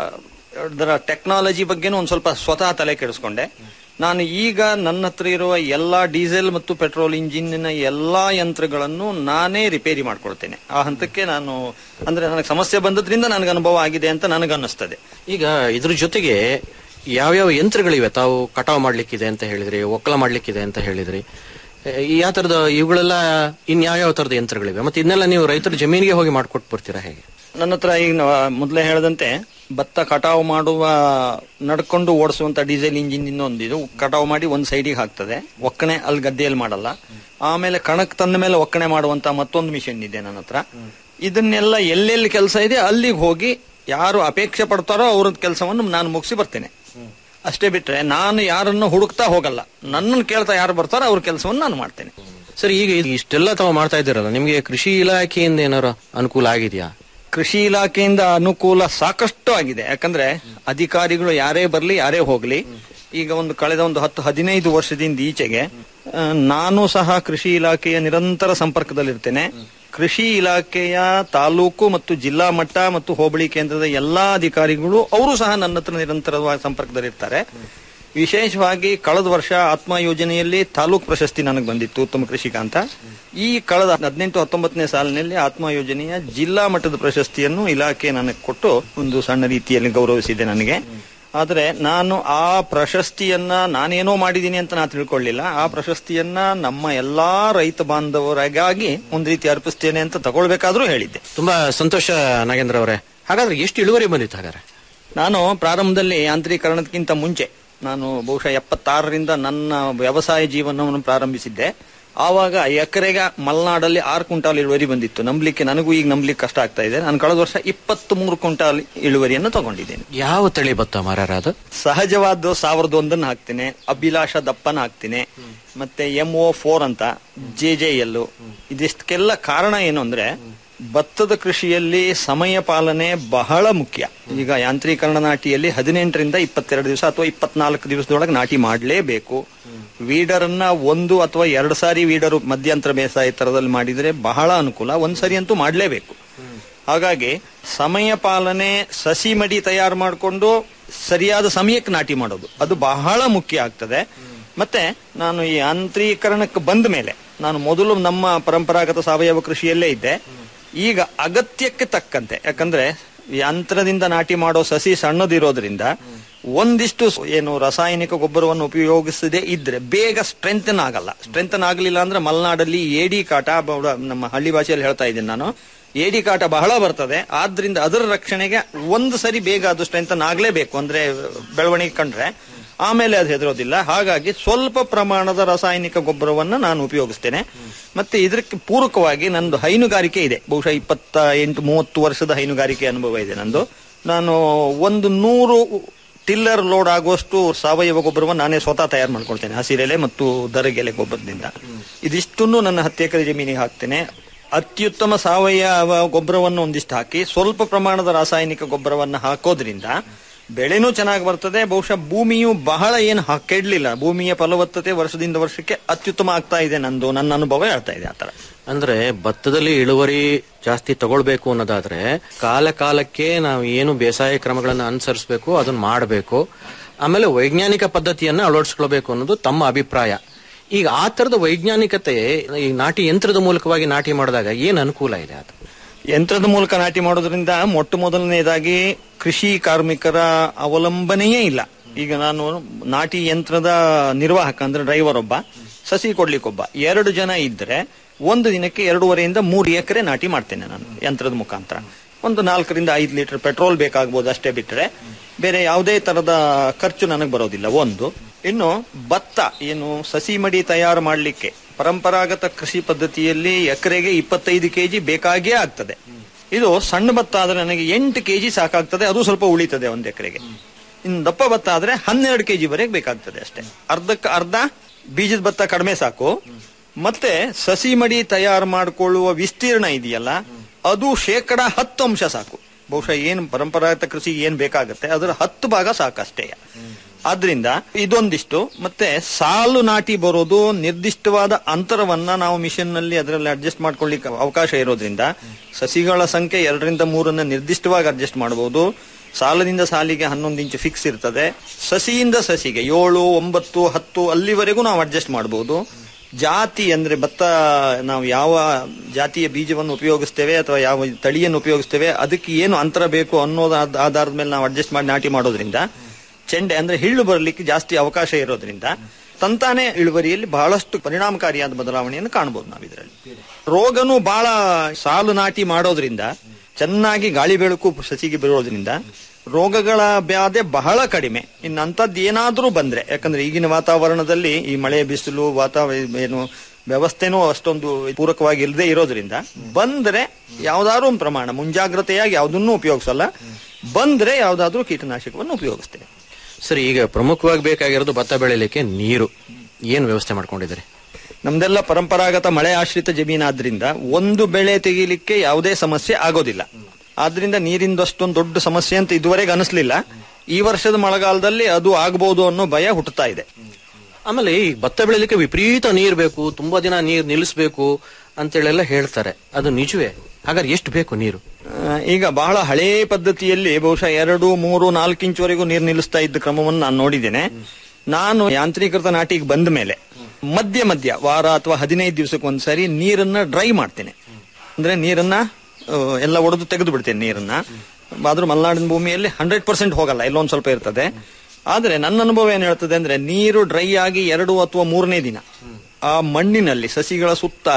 ಅದರ ಟೆಕ್ನಾಲಜಿ ಬಗ್ಗೆನೂ ಒಂದು ಸ್ವಲ್ಪ ಸ್ವತಃ ತಲೆ ಕೆಡಿಸ್ಕೊಂಡೆ ನಾನು ಈಗ ನನ್ನ ಹತ್ರ ಇರುವ ಎಲ್ಲಾ ಡೀಸೆಲ್ ಮತ್ತು ಪೆಟ್ರೋಲ್ ಇಂಜಿನ್ನ ಎಲ್ಲಾ ಯಂತ್ರಗಳನ್ನು ನಾನೇ ರಿಪೇರಿ ಮಾಡ್ಕೊಳ್ತೇನೆ ಆ ಹಂತಕ್ಕೆ ನಾನು ಅಂದ್ರೆ ನನಗೆ ಸಮಸ್ಯೆ ಬಂದದ್ರಿಂದ ನನಗೆ ಅನುಭವ ಆಗಿದೆ ಅಂತ ನನಗನ್ನಿಸ್ತದೆ ಈಗ ಇದ್ರ ಜೊತೆಗೆ ಯಾವ್ಯಾವ ಯಂತ್ರಗಳಿವೆ ತಾವು ಕಟಾವು ಮಾಡ್ಲಿಕ್ಕಿದೆ ಅಂತ ಹೇಳಿದ್ರಿ ಒಕ್ಕಲ ಮಾಡ್ಲಿಕ್ಕಿದೆ ಅಂತ ಹೇಳಿದ್ರಿ ಎ, ಯಾವ ತರದ ಇವುಗಳೆಲ್ಲ ಇನ್ ಯಾವ್ಯಾವ ತರದ ಯಂತ್ರಗಳಿವೆ ಮತ್ತೆ ಇದನ್ನೆಲ್ಲ ನೀವು ರೈತರ ಜಮೀನಿಗೆ ಹೋಗಿ ಮಾಡ್ಕೊಟ್ಟು ಬರ್ತೀರಾ ಹೇಗೆ ನನ್ನ ಹತ್ರ ಈಗ ನಾವು ಮೊದಲೇ ಹೇಳದಂತೆ ಭತ್ತ ಕಟಾವು ಮಾಡುವ ನಡ್ಕೊಂಡು ಓಡಿಸುವಂತ ಡೀಸೆಲ್ ಇಂಜಿನ್ ಇನ್ನೊಂದಿದು ಕಟಾವು ಮಾಡಿ ಒಂದ್ ಸೈಡಿಗೆ ಹಾಕ್ತದೆ ಒಕ್ಕಣೆ ಅಲ್ಲಿ ಗದ್ದೆಯಲ್ಲಿ ಮಾಡಲ್ಲ ಆಮೇಲೆ ಕಣಕ್ ತಂದ ಮೇಲೆ ಒಕ್ಕಣೆ ಮಾಡುವಂತ ಮತ್ತೊಂದು ಮಿಷನ್ ಇದೆ ನನ್ನ ಹತ್ರ ಇದನ್ನೆಲ್ಲ ಎಲ್ಲೆಲ್ಲಿ ಕೆಲಸ ಇದೆ ಅಲ್ಲಿಗೆ ಹೋಗಿ ಯಾರು ಅಪೇಕ್ಷೆ ಪಡ್ತಾರೋ ಅವ್ರ ಕೆಲಸವನ್ನು ನಾನು ಮುಗಿಸಿ ಬರ್ತೇನೆ ಅಷ್ಟೇ ಬಿಟ್ರೆ ನಾನು ಯಾರನ್ನು ಹುಡುಕ್ತಾ ಹೋಗಲ್ಲ ನನ್ನನ್ನು ಕೇಳ್ತಾ ಯಾರು ಬರ್ತಾರೋ ಅವ್ರ ಕೆಲಸವನ್ನು ನಾನು ಮಾಡ್ತೇನೆ ಸರ್ ಈಗ ಇದು ಇಷ್ಟೆಲ್ಲ ತಾವು ಮಾಡ್ತಾ ಇದ್ದೀರಲ್ಲ ನಿಮಗೆ ಕೃಷಿ ಇಲಾಖೆಯಿಂದ ಏನಾರ ಅನುಕೂಲ ಆಗಿದೆಯಾ ಕೃಷಿ ಇಲಾಖೆಯಿಂದ ಅನುಕೂಲ ಸಾಕಷ್ಟು ಆಗಿದೆ ಯಾಕಂದ್ರೆ ಅಧಿಕಾರಿಗಳು ಯಾರೇ ಬರಲಿ ಯಾರೇ ಹೋಗ್ಲಿ ಈಗ ಒಂದು ಕಳೆದ ಒಂದು ಹತ್ತು ಹದಿನೈದು ವರ್ಷದಿಂದ ಈಚೆಗೆ ಆ, ನಾನು ಸಹ ಕೃಷಿ ಇಲಾಖೆಯ ನಿರಂತರ ಸಂಪರ್ಕದಲ್ಲಿರ್ತೇನೆ ಕೃಷಿ ಇಲಾಖೆಯ ತಾಲೂಕು ಮತ್ತು ಜಿಲ್ಲಾ ಮಟ್ಟ ಮತ್ತು ಹೋಬಳಿ ಕೇಂದ್ರದ ಎಲ್ಲಾ ಅಧಿಕಾರಿಗಳು ಅವರು ಸಹ ನನ್ನ ಹತ್ರ ನಿರಂತರವಾಗಿ ಸಂಪರ್ಕದಲ್ಲಿರ್ತಾರೆ ವಿಶೇಷವಾಗಿ ಕಳೆದ ವರ್ಷ ಆತ್ಮ ಯೋಜನೆಯಲ್ಲಿ ತಾಲೂಕ್ ಪ್ರಶಸ್ತಿ ನನಗೆ ಬಂದಿತ್ತು ಉತ್ತಮ ಕೃಷಿಕ ಅಂತ ಈ ಕಳೆದ ಹದಿನೆಂಟು ಹತ್ತೊಂಬತ್ತನೇ ಸಾಲಿನಲ್ಲಿ ಆತ್ಮ ಯೋಜನೆಯ ಜಿಲ್ಲಾ ಮಟ್ಟದ ಪ್ರಶಸ್ತಿಯನ್ನು ಇಲಾಖೆ ನನಗೆ ಕೊಟ್ಟು ಒಂದು ಸಣ್ಣ ರೀತಿಯಲ್ಲಿ ಗೌರವಿಸಿದೆ ನನಗೆ ಆದ್ರೆ ನಾನು ಆ ಪ್ರಶಸ್ತಿಯನ್ನ ನಾನೇನೋ ಮಾಡಿದ್ದೀನಿ ಅಂತ ನಾನು ತಿಳ್ಕೊಳ್ಳಿಲ್ಲ ಆ ಪ್ರಶಸ್ತಿಯನ್ನ ನಮ್ಮ ಎಲ್ಲಾ ರೈತ ಬಾಂಧವರಿಗಾಗಿ ಒಂದ್ ರೀತಿ ಅರ್ಪಿಸ್ತೇನೆ ಅಂತ ತಗೊಳ್ಬೇಕಾದ್ರೂ ಹೇಳಿದ್ದೆ ತುಂಬಾ ಸಂತೋಷ ನಾಗೇಂದ್ರ ಅವರೇ ಹಾಗಾದ್ರೆ ಎಷ್ಟು ಇಳುವರಿ ಬಂದಿತ್ತು ಹಾಗಾದ್ರೆ ನಾನು ಪ್ರಾರಂಭದಲ್ಲಿ ಯಾಂತ್ರೀಕರಣಕ್ಕಿಂತ ಮುಂಚೆ ನಾನು ಬಹುಶಃ ಎಪ್ಪತ್ತಾರರಿಂದ ನನ್ನ ವ್ಯವಸಾಯ ಜೀವನವನ್ನು ಪ್ರಾರಂಭಿಸಿದ್ದೆ ಆವಾಗ ಎಕರೆಗ ಮಲೆನಾಡಲ್ಲಿ ಆರು ಕ್ವಿಂಟಾಲ್ ಇಳುವರಿ ಬಂದಿತ್ತು ನಂಬಲಿಕ್ಕೆ ನನಗೂ ಈಗ ನಂಬಲಿಕ್ಕೆ ಕಷ್ಟ ಆಗ್ತಾ ಇದೆ ನಾನು ಕಳೆದ ವರ್ಷ ಇಪ್ಪತ್ತ್ ಮೂರು ಕ್ವಿಂಟಾಲ್ ಇಳುವರಿಯನ್ನು ತಗೊಂಡಿದ್ದೇನೆ ಯಾವ ತಳಿ ಭತ್ತ ಮಾರಾರ ಅದು ಸಹಜವಾದ ಸಾವಿರದ ಒಂದನ್ನು ಹಾಕ್ತೇನೆ ಅಭಿಲಾಷ ದಪ್ಪನ ಹಾಕ್ತೇನೆ ಮತ್ತೆ ಎಂ ಒ ಫೋರ್ ಅಂತ ಜೆ ಜೆ ಎಲ್ ಇದಿಷ್ಟಕ್ಕೆಲ್ಲ ಕಾರಣ ಏನು ಅಂದ್ರೆ ಭತ್ತದ ಕೃಷಿಯಲ್ಲಿ ಸಮಯ ಪಾಲನೆ ಬಹಳ ಮುಖ್ಯ ಈಗ ಯಾಂತ್ರೀಕರಣ ನಾಟಿಯಲ್ಲಿ ಹದಿನೆಂಟರಿಂದ ಇಪ್ಪತ್ತೆರಡು ದಿವಸ ಅಥವಾ ಇಪ್ಪತ್ನಾಲ್ಕು ದಿವಸದೊಳಗೆ ನಾಟಿ ಮಾಡಲೇಬೇಕು ವೀಡರ್ ಅನ್ನ ಒಂದು ಅಥವಾ ಎರಡು ಸಾರಿ ವೀಡರ್ ಮಧ್ಯಂತರ ಬೇಸಾಯ ತರದಲ್ಲಿ ಮಾಡಿದ್ರೆ ಬಹಳ ಅನುಕೂಲ ಒಂದ್ ಸರಿ ಅಂತೂ ಮಾಡಲೇಬೇಕು ಹಾಗಾಗಿ ಸಮಯ ಪಾಲನೆ ಸಸಿ ಮಡಿ ತಯಾರು ಮಾಡಿಕೊಂಡು ಸರಿಯಾದ ಸಮಯಕ್ಕೆ ನಾಟಿ ಮಾಡೋದು ಅದು ಬಹಳ ಮುಖ್ಯ ಆಗ್ತದೆ ಮತ್ತೆ ನಾನು ಈ ಯಾಂತ್ರೀಕರಣಕ್ಕೆ ಬಂದ ಮೇಲೆ ನಾನು ಮೊದಲು ನಮ್ಮ ಪರಂಪರಾಗತ ಸಾವಯವ ಕೃಷಿಯಲ್ಲೇ ಇದ್ದೆ ಈಗ ಅಗತ್ಯಕ್ಕೆ ತಕ್ಕಂತೆ ಯಾಕಂದ್ರೆ ಯಂತ್ರದಿಂದ ನಾಟಿ ಮಾಡೋ ಸಸಿ ಸಣ್ಣದಿರೋದ್ರಿಂದ ಒಂದಿಷ್ಟು ಸ್- ಏನು ರಾಸಾಯನಿಕ ಗೊಬ್ಬರವನ್ನು ಉಪಯೋಗಿಸದೆ ಇದ್ರೆ ಬೇಗ ಸ್ಟ್ರೆಂಥನ್ ಆಗಲ್ಲ ಸ್ಟ್ರೆಂಥನ್ ಆಗಲಿಲ್ಲ ಅಂದ್ರೆ ಮಲೆನಾಡಲ್ಲಿ ಏಡಿ ಕಾಟ ಬಹಳ- ನಮ್ಮ ಹಳ್ಳಿ ಭಾಷೆಯಲ್ಲಿ ಹೇಳ್ತಾ ಇದ್ದೀನಿ ನಾನು ಏಡಿ ಕಾಟ ಬಹಳ ಬರ್ತದೆ ಆದ್ರಿಂದ ಅದರ ರಕ್ಷಣೆಗೆ ಒಂದು ಸರಿ ಬೇಗ ಅದು ಸ್ಟ್ರೆಂಥನ್ ಆಗ್ಲೇಬೇಕು ಅಂದ್ರೆ ಬೆಳವಣಿಗೆ ಕಂಡ್ರೆ ಆಮೇಲೆ ಅದು ಹೆದರೋದಿಲ್ಲ ಹಾಗಾಗಿ ಸ್ವಲ್ಪ ಪ್ರಮಾಣದ ರಾಸಾಯನಿಕ ಗೊಬ್ಬರವನ್ನ ನಾನು ಉಪಯೋಗಿಸ್ತೇನೆ ಮತ್ತೆ ಇದಕ್ಕೆ ಪೂರಕವಾಗಿ ನಂದು ಹೈನುಗಾರಿಕೆ ಇದೆ ಬಹುಶಃ ಇಪ್ಪತ್ತ ಎಂಟು ಮೂವತ್ತು ವರ್ಷದ ಹೈನುಗಾರಿಕೆ ಅನುಭವ ಇದೆ ನಂದು ನಾನು ಒಂದು ನೂರು ಟಿಲ್ಲರ್ ಲೋಡ್ ಆಗುವಷ್ಟು ಸಾವಯವ ಗೊಬ್ಬರವನ್ನು ನಾನೇ ಸ್ವತಃ ತಯಾರು ಮಾಡ್ಕೊಳ್ತೇನೆ ಹಸಿರೆಲೆ ಮತ್ತು ದರಗೆಲೆ ಗೊಬ್ಬರದಿಂದ ಇದಿಷ್ಟನ್ನು ನನ್ನ ಹತ್ತು ಎಕರೆ ಜಮೀನಿಗೆ ಹಾಕ್ತೇನೆ ಅತ್ಯುತ್ತಮ ಸಾವಯವ ಗೊಬ್ಬರವನ್ನು ಒಂದಿಷ್ಟು ಹಾಕಿ ಸ್ವಲ್ಪ ಪ್ರಮಾಣದ ರಾಸಾಯನಿಕ ಗೊಬ್ಬರವನ್ನು ಹಾಕೋದ್ರಿಂದ ಬೆಳೆನೂ ಚೆನ್ನಾಗಿ ಬರ್ತದೆ ಬಹುಶಃ ಭೂಮಿಯು ಬಹಳ ಏನು ಹಾ- ಕೆಡ್ಲಿಲ್ಲ ಭೂಮಿಯ ಫಲವತ್ತತೆ ವರ್ಷದಿಂದ ವರ್ಷಕ್ಕೆ ಅತ್ಯುತ್ತಮ ಆಗ್ತಾ ಇದೆ ನಂದು ನನ್ನ ಅನುಭವ ಹೇಳ್ತಾ ಇದೆ ಆತರ ಅಂದ್ರೆ ಭತ್ತದಲ್ಲಿ ಇಳುವರಿ ಜಾಸ್ತಿ ತಗೊಳ್ಬೇಕು ಅನ್ನೋದಾದ್ರೆ ಕಾಲ ಕಾಲಕ್ಕೆ ನಾವು ಏನು ಬೇಸಾಯ ಕ್ರಮಗಳನ್ನ ಅನುಸರಿಸಬೇಕು ಅದನ್ನ ಮಾಡಬೇಕು ಆಮೇಲೆ ವೈಜ್ಞಾನಿಕ ಪದ್ಧತಿಯನ್ನ ಅಳವಡಿಸ್ಕೊಳ್ಬೇಕು ಅನ್ನೋದು ತಮ್ಮ ಅಭಿಪ್ರಾಯ ಈಗ ಆ ತರದ ವೈಜ್ಞಾನಿಕತೆ ಈ ನಾಟಿ ಯಂತ್ರದ ಮೂಲಕವಾಗಿ ನಾಟಿ ಮಾಡಿದಾಗ ಏನ್ ಅನುಕೂಲ ಇದೆ ಅದು ಯಂತ್ರದ ಮೂಲಕ ನಾಟಿ ಮಾಡೋದ್ರಿಂದ ಮೊಟ್ಟ ಮೊದಲನೇದಾಗಿ ಕೃಷಿ ಕಾರ್ಮಿಕರ ಅವಲಂಬನೆಯೇ ಇಲ್ಲ ಈಗ ನಾನು ನಾಟಿ ಯಂತ್ರದ ನಿರ್ವಾಹಕ ಅಂದ್ರೆ ಡ್ರೈವರ್ ಒಬ್ಬ ಸಸಿ ಕೊಡ್ಲಿಕ್ಕೊಬ್ಬ ಎರಡು ಜನ ಇದ್ರೆ ಒಂದು ದಿನಕ್ಕೆ ಎರಡೂವರೆಯಿಂದ ಮೂರು ಎಕರೆ ನಾಟಿ ಮಾಡ್ತೇನೆ ನಾನು ಯಂತ್ರದ ಮುಖಾಂತರ ಒಂದು ನಾಲ್ಕರಿಂದ ಐದು ಲೀಟರ್ ಪೆಟ್ರೋಲ್ ಬೇಕಾಗ್ಬೋದು ಅಷ್ಟೇ ಬಿಟ್ಟರೆ ಬೇರೆ ಯಾವುದೇ ತರದ ಖರ್ಚು ನನಗೆ ಬರೋದಿಲ್ಲ ಒಂದು ಇನ್ನು ಭತ್ತ ಏನು ಸಸಿ ಮಡಿ ತಯಾರು ಮಾಡಲಿಕ್ಕೆ ಪರಂಪರಾಗತ ಕೃಷಿ ಪದ್ಧತಿಯಲ್ಲಿ ಎಕರೆಗೆ ಇಪ್ಪತ್ತೈದು ಕೆಜಿ ಬೇಕಾಗೇ ಆಗ್ತದೆ ಇದು ಸಣ್ಣ ಭತ್ತ ಆದ್ರೆ ನನಗೆ ಎಂಟು ಕೆಜಿ ಸಾಕಾಗ್ತದೆ ಅದು ಸ್ವಲ್ಪ ಉಳಿತದೆ ಒಂದು ಎಕರೆಗೆ ಇನ್ನು ದಪ್ಪ ಭತ್ತ ಆದ್ರೆ ಹನ್ನೆರಡು ಕೆಜಿ ವರೆಗೆ ಬೇಕಾಗ್ತದೆ ಅಷ್ಟೇ ಅರ್ಧಕ್ಕೆ ಅರ್ಧ ಬೀಜದ ಭತ್ತ ಕಡಿಮೆ ಸಾಕು ಮತ್ತೆ ಸಸಿ ಮಡಿ ತಯಾರು ಮಾಡಿಕೊಳ್ಳುವ ವಿಸ್ತೀರ್ಣ ಇದೆಯಲ್ಲ ಅದು ಶೇಕಡ ಹತ್ತು ಅಂಶ ಸಾಕು ಬಹುಶಃ ಏನು ಪರಂಪರಾಗತ ಕೃಷಿ ಏನ್ ಬೇಕಾಗುತ್ತೆ ಅದರ ಹತ್ತು ಭಾಗ ಸಾಕಷ್ಟೇ ಆದ್ರಿಂದ ಇದೊಂದಿಷ್ಟು ಮತ್ತೆ ಸಾಲು ನಾಟಿ ಬರೋದು ನಿರ್ದಿಷ್ಟವಾದ ಅಂತರವನ್ನ ನಾವು ಮಿಷನ್ ನಲ್ಲಿ ಅದರಲ್ಲಿ ಅಡ್ಜಸ್ಟ್ ಮಾಡ್ಕೊಳ್ಳಿಕ್ಕೆ ಅವಕಾಶ ಇರೋದ್ರಿಂದ ಸಸಿಗಳ ಸಂಖ್ಯೆ ಎರಡರಿಂದ ಮೂರನ್ನ ನಿರ್ದಿಷ್ಟವಾಗಿ ಅಡ್ಜಸ್ಟ್ ಮಾಡಬಹುದು ಸಾಲದಿಂದ ಸಾಲಿಗೆ ಹನ್ನೊಂದು ಇಂಚು ಫಿಕ್ಸ್ ಇರ್ತದೆ ಸಸಿಯಿಂದ ಸಸಿಗೆ ಏಳು ಒಂಬತ್ತು ಹತ್ತು ಅಲ್ಲಿವರೆಗೂ ನಾವು ಅಡ್ಜಸ್ಟ್ ಮಾಡಬಹುದು ಜಾತಿ ಅಂದ್ರೆ ಭತ್ತ ನಾವು ಯಾವ ಜಾತಿಯ ಬೀಜವನ್ನು ಉಪಯೋಗಿಸ್ತೇವೆ ಅಥವಾ ಯಾವ ತಳಿಯನ್ನು ಉಪಯೋಗಿಸ್ತೇವೆ ಅದಕ್ಕೆ ಏನು ಅಂತರ ಬೇಕು ಅನ್ನೋದು ಆದ್- ಆಧಾರದ ಮೇಲೆ ನಾವು ಅಡ್ಜಸ್ಟ್ ಮಾಡಿ ನಾಟಿ ಮಾಡೋದ್ರಿಂದ ಚೆಂಡೆ ಅಂದ್ರೆ ಹಿಳ್ಳು ಬರಲಿಕ್ಕೆ ಜಾಸ್ತಿ ಅವಕಾಶ ಇರೋದ್ರಿಂದ ತಂತಾನೆ ಇಳುವರಿಯಲ್ಲಿ ಬಹಳಷ್ಟು ಪರಿಣಾಮಕಾರಿಯಾದ ಬದಲಾವಣೆಯನ್ನು ಕಾಣಬಹುದು ನಾವು ಇದರಲ್ಲಿ ರೋಗನು ಬಹಳ ಸಾಲು ನಾಟಿ ಮಾಡೋದ್ರಿಂದ ಚೆನ್ನಾಗಿ ಗಾಳಿ ಬೆಳಕು ಸಸಿಗೆ ಬೀಳೋದ್ರಿಂದ ರೋಗಗಳ ಬ್ಯಾಧೆ ಬಹಳ ಕಡಿಮೆ ಇನ್ನು ಅಂಥದ್ದು ಏನಾದ್ರೂ ಬಂದ್ರೆ ಯಾಕಂದ್ರೆ ಈಗಿನ ವಾತಾವರಣದಲ್ಲಿ ಈ ಮಳೆ ಬಿಸಿಲು ವಾತಾವರಣ ಏನು ವ್ಯವಸ್ಥೆನೂ ಅಷ್ಟೊಂದು ಪೂರಕವಾಗಿ ಇಲ್ಲದೆ ಇರೋದ್ರಿಂದ ಬಂದ್ರೆ ಯಾವ್ದಾದ್ರು ಒಂದು ಪ್ರಮಾಣ ಮುಂಜಾಗ್ರತೆಯಾಗಿ ಯಾವುದನ್ನೂ ಉಪಯೋಗಿಸಲ್ಲ ಬಂದ್ರೆ ಯಾವ್ದಾದ್ರೂ ಕೀಟನಾಶಕವನ್ನು ಉಪಯೋಗಿಸ್ತೇವೆ ಸರಿ ಈಗ ಪ್ರಮುಖವಾಗಿ ಬೇಕಾಗಿರೋದು ಭತ್ತ ಬೆಳಿಲಿಕ್ಕೆ ನೀರು ಏನ್ ವ್ಯವಸ್ಥೆ ಮಾಡ್ಕೊಂಡಿದ್ದಾರೆ ನಮ್ದೆಲ್ಲ ಪರಂಪರಾಗತ ಮಳೆ ಆಶ್ರಿತ ಜಮೀನಾದ್ರಿಂದ ಒಂದು ಬೆಳೆ ತೆಗಿಲಿಕ್ಕೆ ಯಾವುದೇ ಸಮಸ್ಯೆ ಆಗೋದಿಲ್ಲ ಆದ್ರಿಂದ ನೀರಿಂದು ಅಷ್ಟೊಂದು ದೊಡ್ಡ ಸಮಸ್ಯೆ ಅಂತ ಇದುವರೆಗೆ ಅನಿಸ್ಲಿಲ್ಲ ಈ ವರ್ಷದ ಮಳೆಗಾಲದಲ್ಲಿ ಅದು ಆಗ್ಬಹುದು ಅನ್ನೋ ಭಯ ಹುಟ್ಟುತ್ತಾ ಇದೆ ಆಮೇಲೆ ಈ ಭತ್ತ ಬೆಳಿಲಿಕ್ಕೆ ವಿಪರೀತ ನೀರ್ ಬೇಕು ತುಂಬಾ ದಿನ ನೀರ್ ನಿಲ್ಲಿಸ್ಬೇಕು ಅಂತೇಳೆಲ್ಲ ಹೇಳ್ತಾರೆ ಅದು ನಿಜವೇ ಹಾಗಾದ್ರೆ ಎಷ್ಟು ಬೇಕು ನೀರು ಆ, ಈಗ ಬಹಳ ಹಳೇ ಪದ್ಧತಿಯಲ್ಲಿ ಬಹುಶಃ ಎರಡು ಮೂರು ನಾಲ್ಕು ಇಂಚುವರೆಗೂ ನೀರು ನಿಲ್ಲಿಸ್ತಾ ಇದ್ದ ಕ್ರಮವನ್ನು ನಾನು ನೋಡಿದ್ದೇನೆ ನಾನು ಯಾಂತ್ರೀಕೃತ ನಾಟಿಗೆ ಬಂದ ಮೇಲೆ ಮಧ್ಯ ಮಧ್ಯ ವಾರ ಅಥವಾ ಹದಿನೈದು ದಿವಸಕ್ಕೆ ಒಂದ್ಸರಿ ನೀರನ್ನ ಡ್ರೈ ಮಾಡ್ತೇನೆ ಅಂದ್ರೆ ನೀರನ್ನ ಆ, ಎಲ್ಲ ಒಡೆದು ತೆಗೆದು ಬಿಡ್ತೇನೆ ನೀರನ್ನ ಆದ್ರೂ ಮಲೆನಾಡಿನ ಭೂಮಿಯಲ್ಲಿ ಹಂಡ್ರೆಡ್ ಪರ್ಸೆಂಟ್ ಹೋಗಲ್ಲ ಎಲ್ಲೊಂದ್ ಸ್ವಲ್ಪ ಇರ್ತದೆ ಆದ್ರೆ ನನ್ನ ಅನುಭವ ಏನ್ ಹೇಳ್ತದೆ ಅಂದ್ರೆ ನೀರು ಡ್ರೈ ಆಗಿ ಎರಡು ಅಥವಾ ಮೂರನೇ ದಿನ ಆ ಮಣ್ಣಿನಲ್ಲಿ ಸಸಿಗಳ ಸುತ್ತ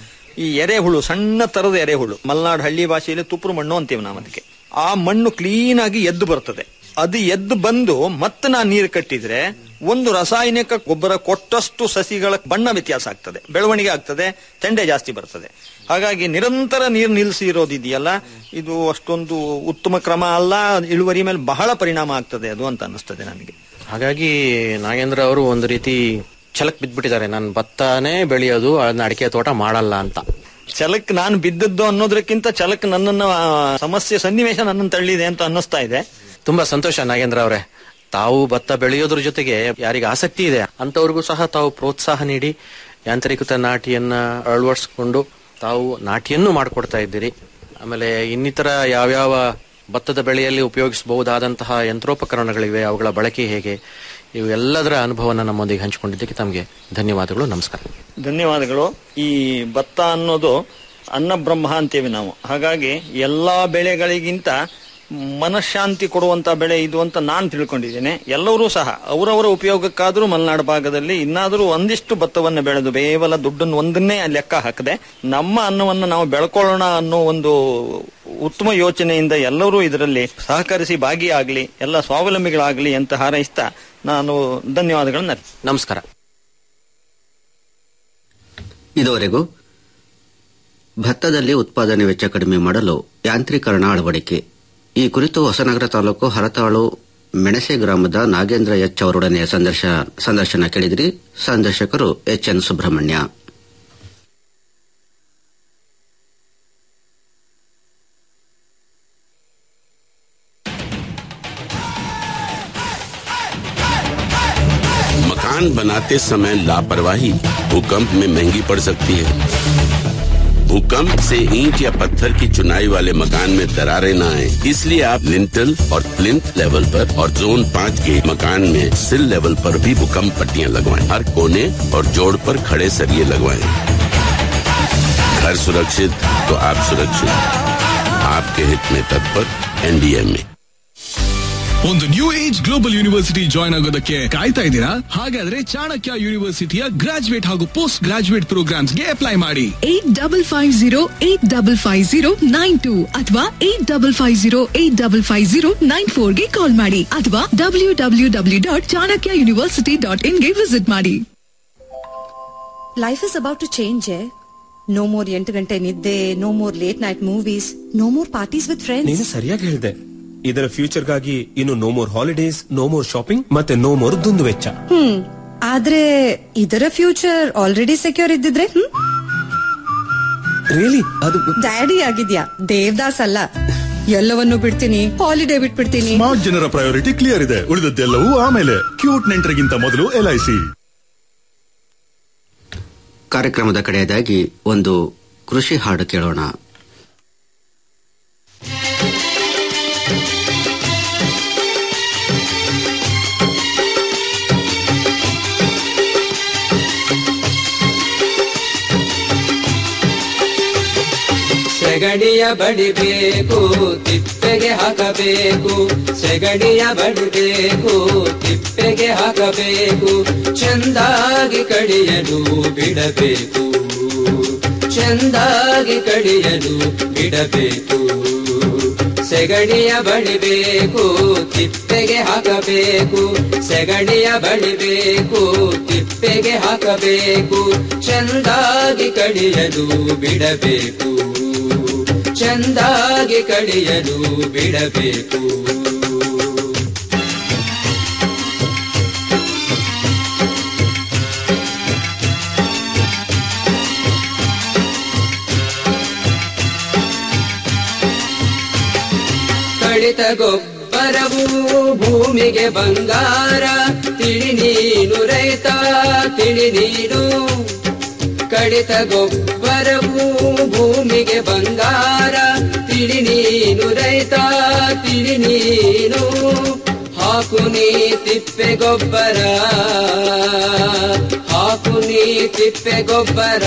ಈ ಎರೆಹುಳು ಸಣ್ಣ ತರದ ಎರೆಹುಳು ಮಲ್ನಾಡ್ ಹಳ್ಳಿ ಭಾಷೆಯಲ್ಲಿ ತುಪ್ಪರು ಮಣ್ಣು ಅಂತೀವಿ ನಾವು ಅದಕ್ಕೆ ಆ ಮಣ್ಣು ಕ್ಲೀನ್ ಆಗಿ ಎದ್ದು ಬರ್ತದೆ ಅದು ಎದ್ದು ಬಂದು ಮತ್ತೆ ನಾ ನೀರು ಕಟ್ಟಿದ್ರೆ ಒಂದು ರಾಸಾಯನಿಕ ಗೊಬ್ಬರ ಕೊಟ್ಟಷ್ಟು ಸಸಿಗಳ ಬಣ್ಣ ವ್ಯತ್ಯಾಸ ಆಗ್ತದೆ ಬೆಳವಣಿಗೆ ಆಗ್ತದೆ ತೆಂಡೆ ಜಾಸ್ತಿ ಬರ್ತದೆ ಹಾಗಾಗಿ ನಿರಂತರ ನೀರು ನಿಲ್ಲಿಸಿ ಇರೋದಿದೆಯಲ್ಲ ಇದು ಅಷ್ಟೊಂದು ಉತ್ತಮ ಕ್ರಮ ಅಲ್ಲ ಇಳುವರಿ ಮೇಲೆ ಬಹಳ ಪರಿಣಾಮ ಆಗ್ತದೆ ಅದು ಅಂತ ಅನಿಸ್ತದೆ ನನಗೆ ಹಾಗಾಗಿ ನಾಗೇಂದ್ರ ಅವರು ಒಂದು ರೀತಿ ಛಲಕ್ ಬಿದ್ಬಿಟ್ಟಿದ್ದಾರೆ ನಾನು ಭತ್ತನೇ ಬೆಳೆಯೋದು ಅದನ್ನ ಅಡಿಕೆ ತೋಟ ಮಾಡಲ್ಲ ಅಂತ ಛಲಕ್ ನಾನು ಬಿದ್ದದ್ದು ಅನ್ನೋದಕ್ಕಿಂತ ಛಲಕ್ ನನ್ನನ್ನ ಆ, ಸಮಸ್ಯೆ ಸನ್ನಿವೇಶ ನನ್ನನ್ನು ತಳ್ಳಿದೆ ಅಂತ ಅನ್ನಿಸ್ತಾ ಇದೆ ತುಂಬಾ ಸಂತೋಷ ನಾಗೇಂದ್ರ ಅವರೇ ತಾವು ಭತ್ತ ಬೆಳೆಯೋದ್ರ ಜೊತೆಗೆ ಯಾರಿಗೆ ಆಸಕ್ತಿ ಇದೆ ಅಂತವ್ರಿಗೂ ಸಹ ತಾವು ಪ್ರೋತ್ಸಾಹ ನೀಡಿ ಯಾಂತ್ರಿಕೃತ ನಾಟಿಯನ್ನ ಅಳವಡಿಸಿಕೊಂಡು ತಾವು ನಾಟಿಯನ್ನು ಮಾಡಿಕೊಡ್ತಾ ಇದ್ದೀರಿ ಆಮೇಲೆ ಇನ್ನಿತರ ಯಾವ್ಯಾವ ಭತ್ತದ ಬೆಳೆಯಲ್ಲಿ ಉಪಯೋಗಿಸಬಹುದಾದಂತಹ ಯಂತ್ರೋಪಕರಣಗಳಿವೆ ಅವುಗಳ ಬಳಕೆ ಹೇಗೆ ಇವೆಲ್ಲದರ ಅನುಭವನ ನಮ್ಮೊಂದಿಗೆ ಹಂಚಿಕೊಂಡಿದ್ದಕ್ಕೆ ತಮಗೆ ಧನ್ಯವಾದಗಳು ನಮಸ್ಕಾರ ಧನ್ಯವಾದಗಳು ಈ ಭತ್ತ ಅನ್ನೋದು ಅನ್ನ ಬ್ರಹ್ಮ ಅಂತೇವೆ ನಾವು ಹಾಗಾಗಿ ಎಲ್ಲಾ ಬೆಳೆಗಳಿಗಿಂತ ಮನಃಶಾಂತಿ ಕೊಡುವಂತ ಬೆಳೆ ಇದು ಅಂತ ನಾನು ತಿಳ್ಕೊಂಡಿದ್ದೇನೆ ಎಲ್ಲರೂ ಸಹ ಅವರವರ ಉಪಯೋಗಕ್ಕಾದ್ರೂ ಮಲೆನಾಡು ಭಾಗದಲ್ಲಿ ಇನ್ನಾದರೂ ಒಂದಿಷ್ಟು ಭತ್ತವನ್ನು ಬೆಳೆದು ಕೇವಲ ದುಡ್ಡನ್ನು ಒಂದನ್ನೇ ಲೆಕ್ಕ ಹಾಕದೆ ನಮ್ಮ ಅನ್ನವನ್ನು ನಾವು ಬೆಳ್ಕೊಳ್ಳೋಣ ಅನ್ನೋ ಒಂದು ಉತ್ತಮ ಯೋಚನೆಯಿಂದ ಎಲ್ಲರೂ ಇದರಲ್ಲಿ ಸಹಕರಿಸಿ ಭಾಗಿಯಾಗ್ಲಿ ಎಲ್ಲ ಸ್ವಾವಲಂಬಿಗಳಾಗ್ಲಿ ಅಂತ ಹಾರೈಸ್ತಾ ನಾನು ಧನ್ಯವಾದಗಳನ್ನ ನಮಸ್ಕಾರ ಇದುವರೆಗೂ ಭತ್ತದಲ್ಲಿ ಉತ್ಪಾದನೆ ವೆಚ್ಚ ಕಡಿಮೆ ಮಾಡಲು ಯಾಂತ್ರೀಕರಣ ಅಳವಡಿಕೆ ಈ ಕುರಿತು ಹೊಸನಗರ ತಾಲೂಕು ಹರತಾಳು ಮೆಣಸೆ ಗ್ರಾಮದ ನಾಗೇಂದ್ರ ಎಚ್ ಅವರೊಡನೆ ಸಂದರ್ಶನ ಸಂದರ್ಶನ ಕೇಳಿದ್ರಿ ಸಂದರ್ಶಕರು ಎಚ್ ಎನ್ ಸುಬ್ರಹ್ಮಣ್ಯ मकान बनाते समय लापरवाही भूकंप में महंगी पड़ सकती है भूकंप से ईंट या पत्थर की चुनाई वाले मकान में दरारें न आए इसलिए आप लिंटल और प्लिंथ लेवल पर और जोन पाँच के मकान में सिल लेवल पर भी भूकंप पट्टियां लगवाएं हर कोने और जोड़ पर खड़े सरिये लगवाएं घर सुरक्षित तो आप सुरक्षित आपके हित में तत्पर एनडीएमए ಒಂದು new age global university join ಆಗೋದಕ್ಕೆ ಕಾಯ್ತಾ ಇದ್ದೀರಾ ಹಾಗಾದ್ರೆ ಚಾಣಕ್ಯ ಯೂನಿವರ್ಸಿಟಿಯ ಗ್ರಾಜುಯೇಟ್ ಹಾಗೂ ಪೋಸ್ಟ್ ಗ್ರಾಜುಯೇಟ್ ಪ್ರೋಗ್ರಾಮ್ಸ್ಗೆ ಅಪ್ಲೈ ಮಾಡಿ eight double five zero eight double five zero nine two ಅಥವಾ eight double five zero eight double five zero nine four ಗೆ ಕಾಲ್ ಮಾಡಿ ಅಥವಾ W W W dot Chanakya university dot in ಗೆ visit ಮಾಡಿ life is about to change no more ಎಂಟು ಗಂಟೆ ನಿದ್ದೆ no more late night movies no more parties with friends ನೀನು ಸರಿಯಾಗಿ ಹೇಳಿದೆ ಇದರ ಫ್ಯೂಚರ್ಗಾಗಿ ಇನ್ನು no more holidays no more shopping ಮತ್ತೆ ನೋ ಮೋರ್ ದುಂದು ವೆಚ್ಚ ಹ್ಮ್ ಆದ್ರೆ ಇದರ ಫ್ಯೂಚರ್ ಆಲ್ರೆಡಿ ಸೆಕ್ಯೂರ್ ಇದ್ದಿದ್ರೆ ಹ್ಮ್ ರಿಯಲಿ ಅದು ಡ್ಯಾಡಿ ಆಗಿದ್ಯಾ ದೇವದಾಸ್ ಅಲ್ಲ ಎಲ್ಲವನ್ನೂ ಬಿಡ್ತೀನಿ ಹಾಲಿಡೇ ಬಿಟ್ಬಿಡ್ತೀನಿ ಸ್ಮಾರ್ಟ್ ಜನರ ಪ್ರಯಾರಿಟಿ ಕ್ಲಿಯರ್ ಇದೆ ಉಳಿದದ್ದೆಲ್ಲವೂ ಆಮೇಲೆ ಕ್ಯೂಟ್ ನೆಂಟರಿಗಿಂತ ಮೊದಲು ಎಲ್ಐಸಿ ಕಾರ್ಯಕ್ರಮದ ಕಡೆಯದಾಗಿ ಒಂದು ಕೃಷಿ ಹಾಡು ಕೇಳೋಣ ಸೆಗಡಿಯ ಬಡಿಬೇಕು ತಿಪ್ಪೆಗೆ ಹಾಕಬೇಕು ಸೆಗಡಿಯ ಬಡಿಬೇಕು ತಿಪ್ಪೆಗೆ ಹಾಕಬೇಕು ಚೆಂದಾಗಿ ಕಡಿಯಲು ಬಿಡಬೇಕು ಚೆಂದಾಗಿ ಕಡಿಯಲು ಬಿಡಬೇಕು ಸೆಗಡಿಯ ಬಡಿಬೇಕು ತಿಪ್ಪೆಗೆ ಹಾಕಬೇಕು ಸೆಗಡಿಯ ಬಡಿಬೇಕು ತಿಪ್ಪೆಗೆ ಹಾಕಬೇಕು ಚೆಂದಾಗಿ ಕಡಿಯಲು ಬಿಡಬೇಕು ಚೆಂದಾಗಿ ಕಡಿಯಲು ಬಿಡಬೇಕು ಕಡಿತ ಗೊಬ್ಬರವು ಭೂಮಿಗೆ ಬಂಗಾರ ತಿಳಿ ನೀನು ರೈತ ತಿಳಿ ನೀನು ಕಡಿತ ಗೊಬ್ಬರವು ಭೂಮಿಗೆ ಬಂಗಾರ ತಿಳಿ ನೀನು ರೈತ ತಿಳಿ ನೀನು ಹಾಕು ನೀ ತಿಪ್ಪೆ ಗೊಬ್ಬರ ಹಾಕು ನೀ ತಿಪ್ಪೆ ಗೊಬ್ಬರ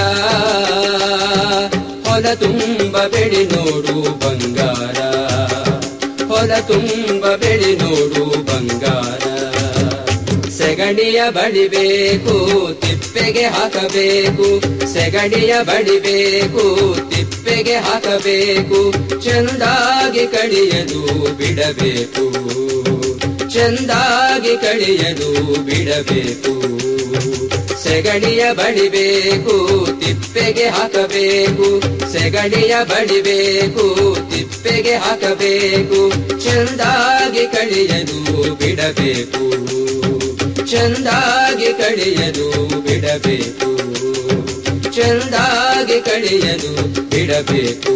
ಹೊಲ ತುಂಬ ಬೆಳಿ ನೋಡು ಬಂಗಾರ ಹೊಲ ತುಂಬ ಬೆಳಿ ನೋಡು ಬಂಗಾರ ಸೆಗಣಿಯ ಬಡಿಬೇಕು ತಿಪ್ಪೆಗೆ ಹಾಕಬೇಕು ಸೆಗಣಿಯ ಬಡಿಬೇಕು ತಿಪ್ಪೆಗೆ ಹಾಕಬೇಕು ಚೆಂದಾಗಿ ಕಡಿಯಲು ಬಿಡಬೇಕು ಚೆಂದಾಗಿ ಕಡಿಯಲು ಬಿಡಬೇಕು ಸೆಗಣಿಯ ಬಡಿಬೇಕು ತಿಪ್ಪೆಗೆ ಹಾಕಬೇಕು ಸೆಗಣಿಯ ಬಡಿಬೇಕು ತಿಪ್ಪೆಗೆ ಹಾಕಬೇಕು ಚೆಂದಾಗಿ ಕಡಿಯಲು ಬಿಡಬೇಕು ಚೆಂದಾಗಿ ಕಡಿಯಲು ಬಿಡಬೇಕು ಚೆಂದಾಗಿ ಕಡಿಯಲು ಬಿಡಬೇಕು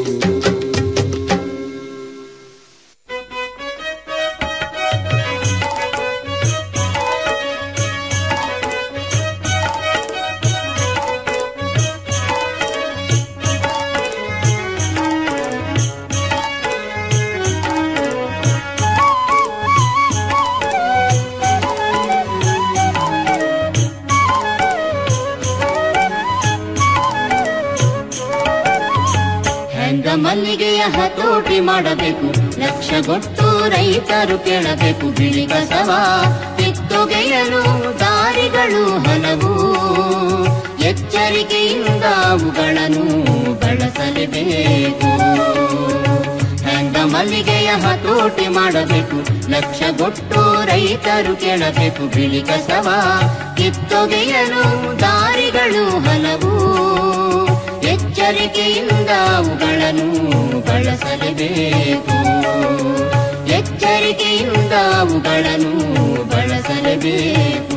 ಹೆಂಗ ಮಲ್ಲಿಗೆಯ ಹತೋಟಿ ಮಾಡಬೇಕು ಲಕ್ಷಗೊಟ್ಟು ರೈತರು ಕೇಳಬೇಕು ಬಿಳಿ ಕಸವ ಕಿತ್ತೊಗೆಯಲು ದಾರಿಗಳು ಹಲವು ಎಚ್ಚರಿಕೆಯಿಂದ ಅವುಗಳನ್ನು ಬಳಸಲೇಬೇಕು ಹೆಂಗ ಮಲ್ಲಿಗೆಯ ಹತೋಟಿ ಮಾಡಬೇಕು ಲಕ್ಷಗೊಟ್ಟು ರೈತರು ಕೇಳಬೇಕು ಬಿಳಿ ಕಸವ ಕಿತ್ತೊಗೆಯಲು ದಾರಿಗಳು ಹಲವು ಎಚ್ಚರಿಕೆಯಿಂದ ಅವುಗಳನ್ನು ಬಳಸಲೇಬೇಕು ಎಚ್ಚರಿಕೆಯಿಂದ ಅವುಗಳನ್ನು ಬಳಸಲೇಬೇಕು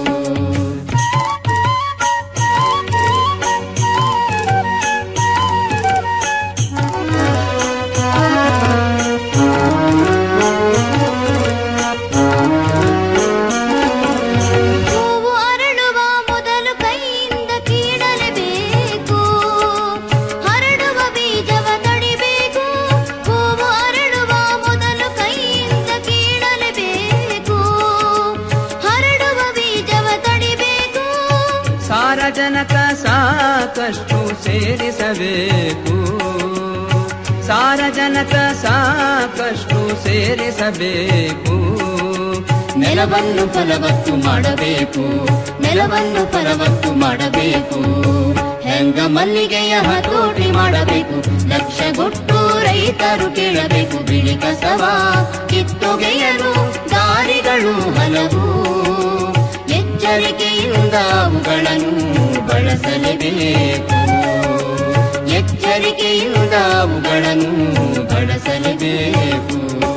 ಹೂವು ಅರಳುವ ಮೊದಲು ಕೈಯಿಂದ ಕೀಳಲೇಬೇಕು ಹರಡುವ ಬೀಜವ ತಡಿಬೇಕು ಹೂವು ಅರಳುವ ಮೊದಲು ಕೈಯಿಂದ ಕೀಳಲೇಬೇಕು ಹರಡುವ ಬೀಜವ ತಡಿಬೇಕು ಸಾರಜನಕ ಸಾಕಷ್ಟು ಸೇರಿಸಬೇಕು ಸಾರಜನಕ ಸಾಕಷ್ಟು ಸೇರಿಸಬೇಕು ನೆಲವನ್ನು ಫಲವತ್ತು ಮಾಡಬೇಕು ನೆಲವನ್ನು ಫಲವತ್ತು ಮಾಡಬೇಕು ಹೆಂಗ ಮಲ್ಲಿಗೆಯ ಹತೋಟಿ ಮಾಡಬೇಕು ಲಕ್ಷಗೊಟ್ಟು ರೈತರು ಕೇಳಬೇಕು ಬಿಳಿ ಕಸವ ಕಿತ್ತೊಗೆಯಲು ದಾರಿಗಳು ಹಲವು ಎಚ್ಚರಿಕೆಯಿಂದ ಅವುಗಳನ್ನು ಬಳಸಲೇಬೇಕು ಎಚ್ಚರಿಕೆಯಿಂದ ಅವುಗಳನ್ನು ಬಳಸಲೇಬೇಕು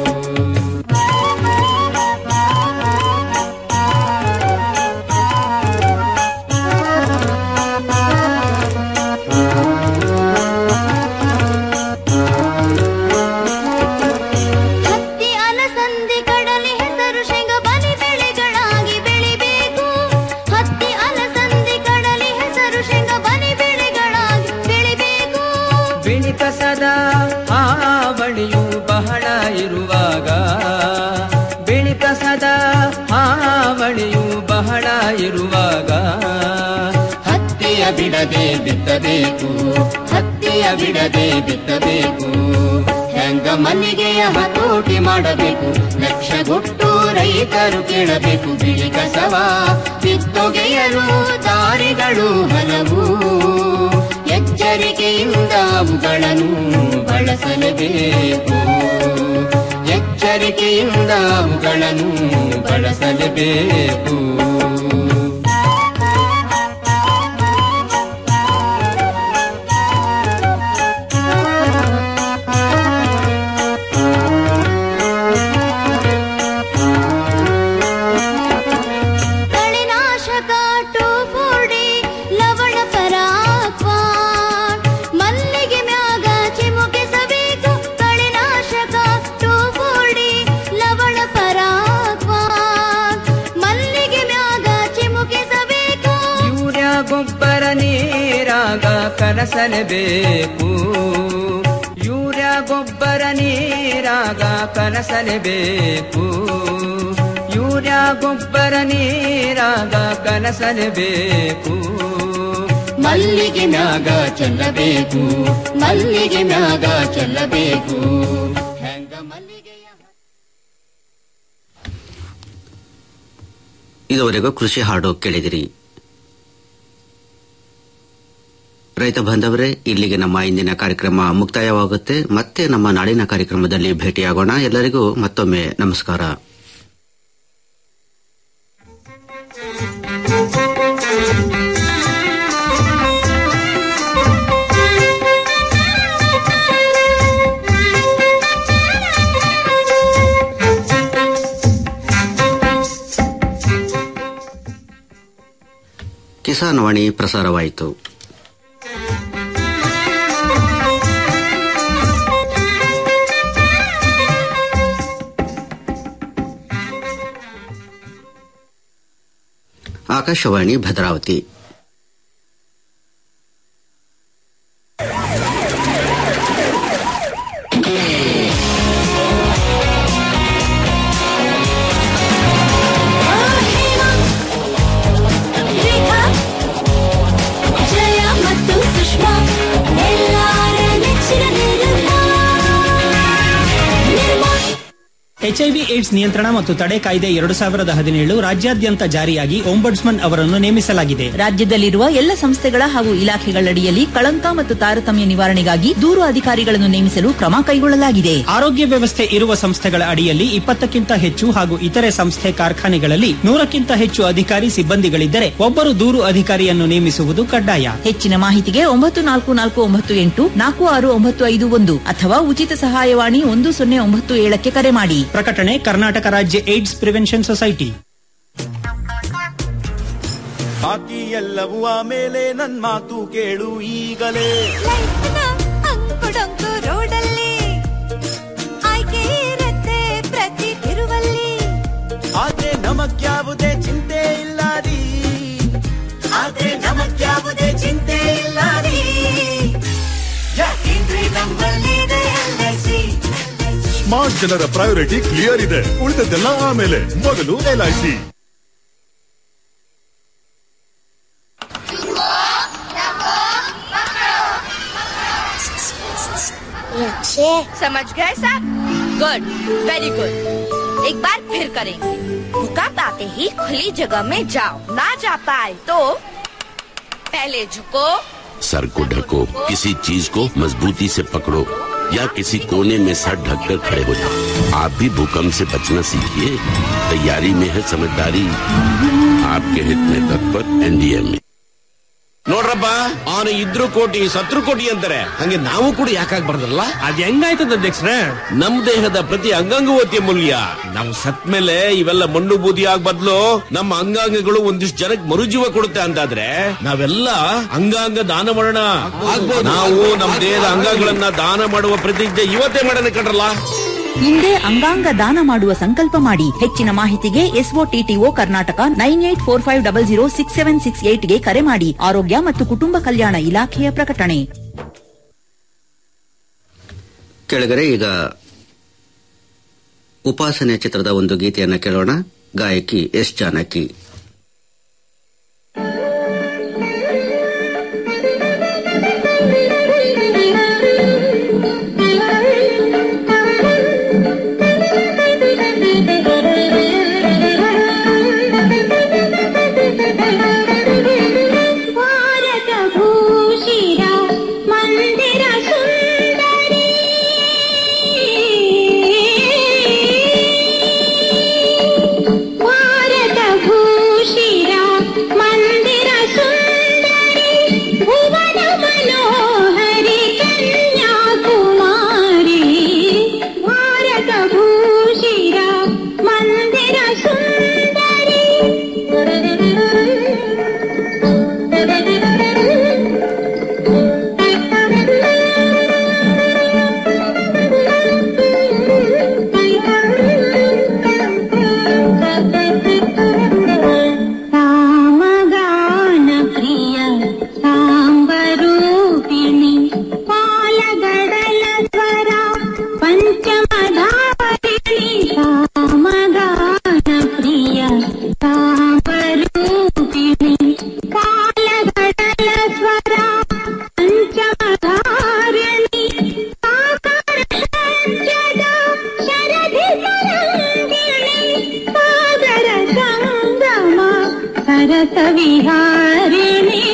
ಹತ್ತಿ ಅಲಸಂದಿ ಕಡಲೆ ಹೆಸರು ಶೇಂಗ ಬಲಿ ಬೆಳೆಗಳಾಗಿ ಬೆಳಿಬೇಕು ಹತ್ತಿ ಅಲಸಂದಿ ಕಡಲೆ ಹೆಸರು ಶೇಂಗ ಬಲಿ ಬೆಳೆಗಳಾಗಿ ಬೆಳಿಬೇಕು ಬಿಳಿ ಕಸದ ಹಾವಳಿಯು ಬಹಳ ಇರುವಾಗ ಬಿಳಿ ಕಸದ ಹಾವಳಿಯು ಬಹಳ ಇರುವಾಗ ಹತ್ತಿಯ ಬಿಡದೆ ಬಿತ್ತಬೇಕು ಹತ್ತಿಯ ಬಿಡದೆ ಬಿತ್ತಬೇಕು ಹೆಂಗ ಮಲ್ಲಿಗೆಯ ಹತೋಟಿ ಮಾಡಬೇಕು ಲಕ್ಷಗೊಟ್ಟು ರೈತರು ಕೇಳಬೇಕು ಬಿಳಿ ಕಸವ ಕಿತ್ತೊಗೆಯಲು ದಾರಿಗಳು ಹಲವು ಎಚ್ಚರಿಕೆಯಿಂದ ಅವುಗಳನ್ನು ಬಳಸಲೇಬೇಕು ಎಚ್ಚರಿಕೆಯಿಂದ ಅವುಗಳನ್ನು ಬಳಸಲೇಬೇಕು ಕಳೆನಾಶಕ ಟೋಫೋಡಿ ಲವಣ ಪರಾಕ್ವಾನ್ ಮಲ್ಲಿಗೆ ಮ್ಯಾಗ ಚಿಮುಕಿಸಬೇಕು ಕಳೆನಾಶಕ ಟೋಫೋಡಿ ಲವಣ ಪರಾಕ್ವಾನ್ ಮಲ್ಲಿಗೆ ಮ್ಯಾಗ ಚಿಮುಕಿಸಬೇಕು ಯೂರಿಯಾ ಗೊಬ್ಬರ ನೀರಾಗ ಕಲಸಲೇಬೇಕು ಯೂರಿಯಾ ಗೊಬ್ಬರ ನೀರಾಗ ಕಲಸಲೇಬೇಕು ಯೂರಿಯಾ ಗೊಬ್ಬರ ನೀರಾಗ ಕಲಸಲೇಬೇಕು ಮಲ್ಲಿಗೆ ಮ್ಯಾಗ ಚೆಲ್ಲಬೇಕು ಮಲ್ಲಿಗೆ ಮ್ಯಾಗ ಚೆಲ್ಲಬೇಕು ಇದುವರೆಗೂ ಕೃಷಿ ಹಾಡು ಕೇಳಿದಿರಿ ರೈತ ಬಾಂಧವರೇ ಇಲ್ಲಿಗೆ ನಮ್ಮ ಇಂದಿನ ಕಾರ್ಯಕ್ರಮ ಮುಕ್ತಾಯವಾಗುತ್ತೆ ಮತ್ತೆ ನಮ್ಮ ನಾಳಿನ ಕಾರ್ಯಕ್ರಮದಲ್ಲಿ ಭೇಟಿಯಾಗೋಣ ಎಲ್ಲರಿಗೂ ಮತ್ತೊಮ್ಮೆ ನಮಸ್ಕಾರ ಕಿಸಾನ್ ವಾಣಿ ಪ್ರಸಾರವಾಯಿತು ಆಕಾಶವಾಣಿ ಭದ್ರಾವತಿ ರೇಖಾ ಜಯ ಮತ್ತು ಸುಷ್ಮಾ ಎಲ್ಲಾರ ನೆಚ್ಚಿನ ನಿರ್ಮಾ ನಿರ್ಮಾ ಎಚ್ಐವಿ ಏಡ್ಸ್ ನಿಯಂತ್ರಣ ಮತ್ತು ತಡೆ ಕಾಯ್ದೆ ಎರಡು ಸಾವಿರದ ಹದಿನೇಳು ರಾಜ್ಯಾದ್ಯಂತ ಜಾರಿಯಾಗಿ ಒಂಬಡ್ಸ್ಮನ್ ಅವರನ್ನು ನೇಮಿಸಲಾಗಿದೆ ರಾಜ್ಯದಲ್ಲಿರುವ ಎಲ್ಲ ಸಂಸ್ಥೆಗಳ ಹಾಗೂ ಇಲಾಖೆಗಳಡಿಯಲ್ಲಿ ಕಳಂಕ ಮತ್ತು ತಾರತಮ್ಯ ನಿವಾರಣೆಗಾಗಿ ದೂರು ಅಧಿಕಾರಿಗಳನ್ನು ನೇಮಿಸಲು ಕ್ರಮ ಕೈಗೊಳ್ಳಲಾಗಿದೆ ಆರೋಗ್ಯ ವ್ಯವಸ್ಥೆ ಇರುವ ಸಂಸ್ಥೆಗಳ ಅಡಿಯಲ್ಲಿ ಇಪ್ಪತ್ತಕ್ಕಿಂತ ಹೆಚ್ಚು ಹಾಗೂ ಇತರೆ ಸಂಸ್ಥೆ ಕಾರ್ಖಾನೆಗಳಲ್ಲಿ ನೂರಕ್ಕಿಂತ ಹೆಚ್ಚು ಅಧಿಕಾರಿ ಸಿಬ್ಬಂದಿಗಳಿದ್ದರೆ ಒಬ್ಬರು ದೂರು ಅಧಿಕಾರಿಯನ್ನು ನೇಮಿಸುವುದು ಕಡ್ಡಾಯ ಹೆಚ್ಚಿನ ಮಾಹಿತಿಗೆ ಒಂಬತ್ತು ನಾಲ್ಕು ನಾಲ್ಕು ಒಂಬತ್ತು ಎಂಟು ನಾಲ್ಕು ಆರು ಒಂಬತ್ತು ಐದು ಒಂದು ಅಥವಾ ಉಚಿತ ಸಹಾಯವಾಣಿ ಒಂದು ಸೊನ್ನೆ ಒಂಬತ್ತು ಏಳಕ್ಕೆ ಕರೆ ಮಾಡಿ ಪ್ರಕಟಣೆ ಕರ್ನಾಟಕ ರಾಜ್ಯ ಏಡ್ಸ್ ಪ್ರಿವೆನ್ಷನ್ ಸೊಸೈಟಿ ಬಾಕಿ ಎಲ್ಲವೂ ಆಮೇಲೆ ನನ್ ಮಾತು ಕೇಳು ಈಗಲೇ ಅಂಕುಡೊಂಕು ರೋಡಲ್ಲಿ ಆಯ್ಕೆ ಇರುತ್ತೆ ಪ್ರತಿ ತಿರುವಲ್ಲಿ ಆದ್ರೆ ನಮಗ್ಯಾವುದೇ ಚಿಂತೆ ಇಲ್ಲ ರೀ ಆದ್ರೆ ನಮಗ್ಯಾವುದೇ ಚಿಂತೆ ಇಲ್ಲ ರೀ ಯಾಕೆಂದ್ರೆ ನಮ್ಮಲ್ಲಿದೆ LIC. ಸ್ಮಾರ್ಟ್ ಜನರ ಪ್ರಯಾರಿಟಿ ಕ್ಲಿಯರ್ ಇದೆ ಉಳಿದದ್ದೆಲ್ಲ ಆಮೇಲೆ ಮೊದಲು ಎಲ್ಐಸಿ अच्छे समझ गए सब गुड वेरी गुड एक बार फिर करेंगे भूकंप आते ही खुली जगह में जाओ ना जा पाए तो पहले झुको सर को ढको किसी चीज को मजबूती से पकड़ो या किसी कोने में सर ढककर खड़े हो जाओ आप भी भूकंप से बचना सीखिए तैयारी में है समझदारी आपके हित में तत्पर एनडीए में ನೋಡ್ರಪ್ಪ ಅವನು ಇದ್ರು ಕೋಟಿ ಸತ್ರು ಕೋಟಿ ಅಂತಾರೆ ಹಂಗೆ ನಾವು ಕೂಡ ಯಾಕಾಗ್ಬಾರ್ದಲ್ಲ ಅದ್ ಹೆಂಗಾಯ್ತದ ಅಧ್ಯಕ್ಷರೇ ನಮ್ ದೇಹದ ಪ್ರತಿ ಅಂಗಾಂಗವೂ ಅತಿ ಅಮೂಲ್ಯ ನಾವು ಸತ್ ಮೇಲೆ ಇವೆಲ್ಲ ಮಣ್ಣು ಬೂದಿ ಆಗ್ ಬದ್ಲು ನಮ್ಮ ಅಂಗಾಂಗಗಳು ಒಂದಿಷ್ಟು ಜನಕ್ಕೆ ಮರುಜೀವ ಕೊಡುತ್ತೆ ಅಂತಾದ್ರೆ ನಾವೆಲ್ಲ ಅಂಗಾಂಗ ದಾನ ಮಾಡೋಣ ನಾವು ನಮ್ಮ ದೇಹದ ಅಂಗಾಂಗಗಳನ್ನ ದಾನ ಮಾಡುವ ಪ್ರತಿಜ್ಞೆ ಇವತ್ತೇ ಮಾಡೋಣ ಕಣ್ರಲ್ಲ ಹಿಂದೆ ಅಂಗಾಂಗ ದಾನ ಮಾಡುವ ಸಂಕಲ್ಪ ಮಾಡಿ ಹೆಚ್ಚಿನ ಮಾಹಿತಿಗೆ SOTTO Karnataka nine eight four five double zero six seven six ಏಟ್ಗೆ ಕರೆ ಮಾಡಿ ಆರೋಗ್ಯ ಮತ್ತು ಕುಟುಂಬ ಕಲ್ಯಾಣ ಇಲಾಖೆಯ ಪ್ರಕಟಣೆ ಕೆಳಗರೆ ಈಗ ಉಪಾಸನೆ ಚಿತ್ರದ ಒಂದು ಗೀತೆಯನ್ನು ಕೇಳೋಣ ಗಾಯಕಿ ಎಸ್ ಜಾನಕಿ ಭಾರತ ಭೂಷಿರ ಮಂದಿರ ಸುಂದರಿ ಭಾರತ ಭೂಷಿರ ಮಂದಿರ ಸುಂದರಿ ಭುವನ ಮನೋಹರಿ ಕನ್ಯಾಕುಮಾರಿ ಭಾರತ ಭೂಷಿರ ಮಂದಿರ ಸುಂದರಿ ರಾಮಗಾನ ಪ್ರಿಯ ಸಾಂಬರೂಪಿಣಿ ಪಾಲಗಡಲ ಸ್ವರ ಪಂಚಮಧಾರಿಣಿ ರಾಮಗಾನ ಪ್ರಿಯ ಸಾಂಬರೂಪಿಣಿ ಪಾಲಗಡಲ ಸ್ವರ ಪಂಚಮಧಾರಿಣಿ ಸಾಕರ್ಷಜದ ಶರಧಿ ತರಂಗಿಣಿ ಸಾಗರ ಸಂಗಮ ಸರಸ ವಿಹಾರಿಣಿ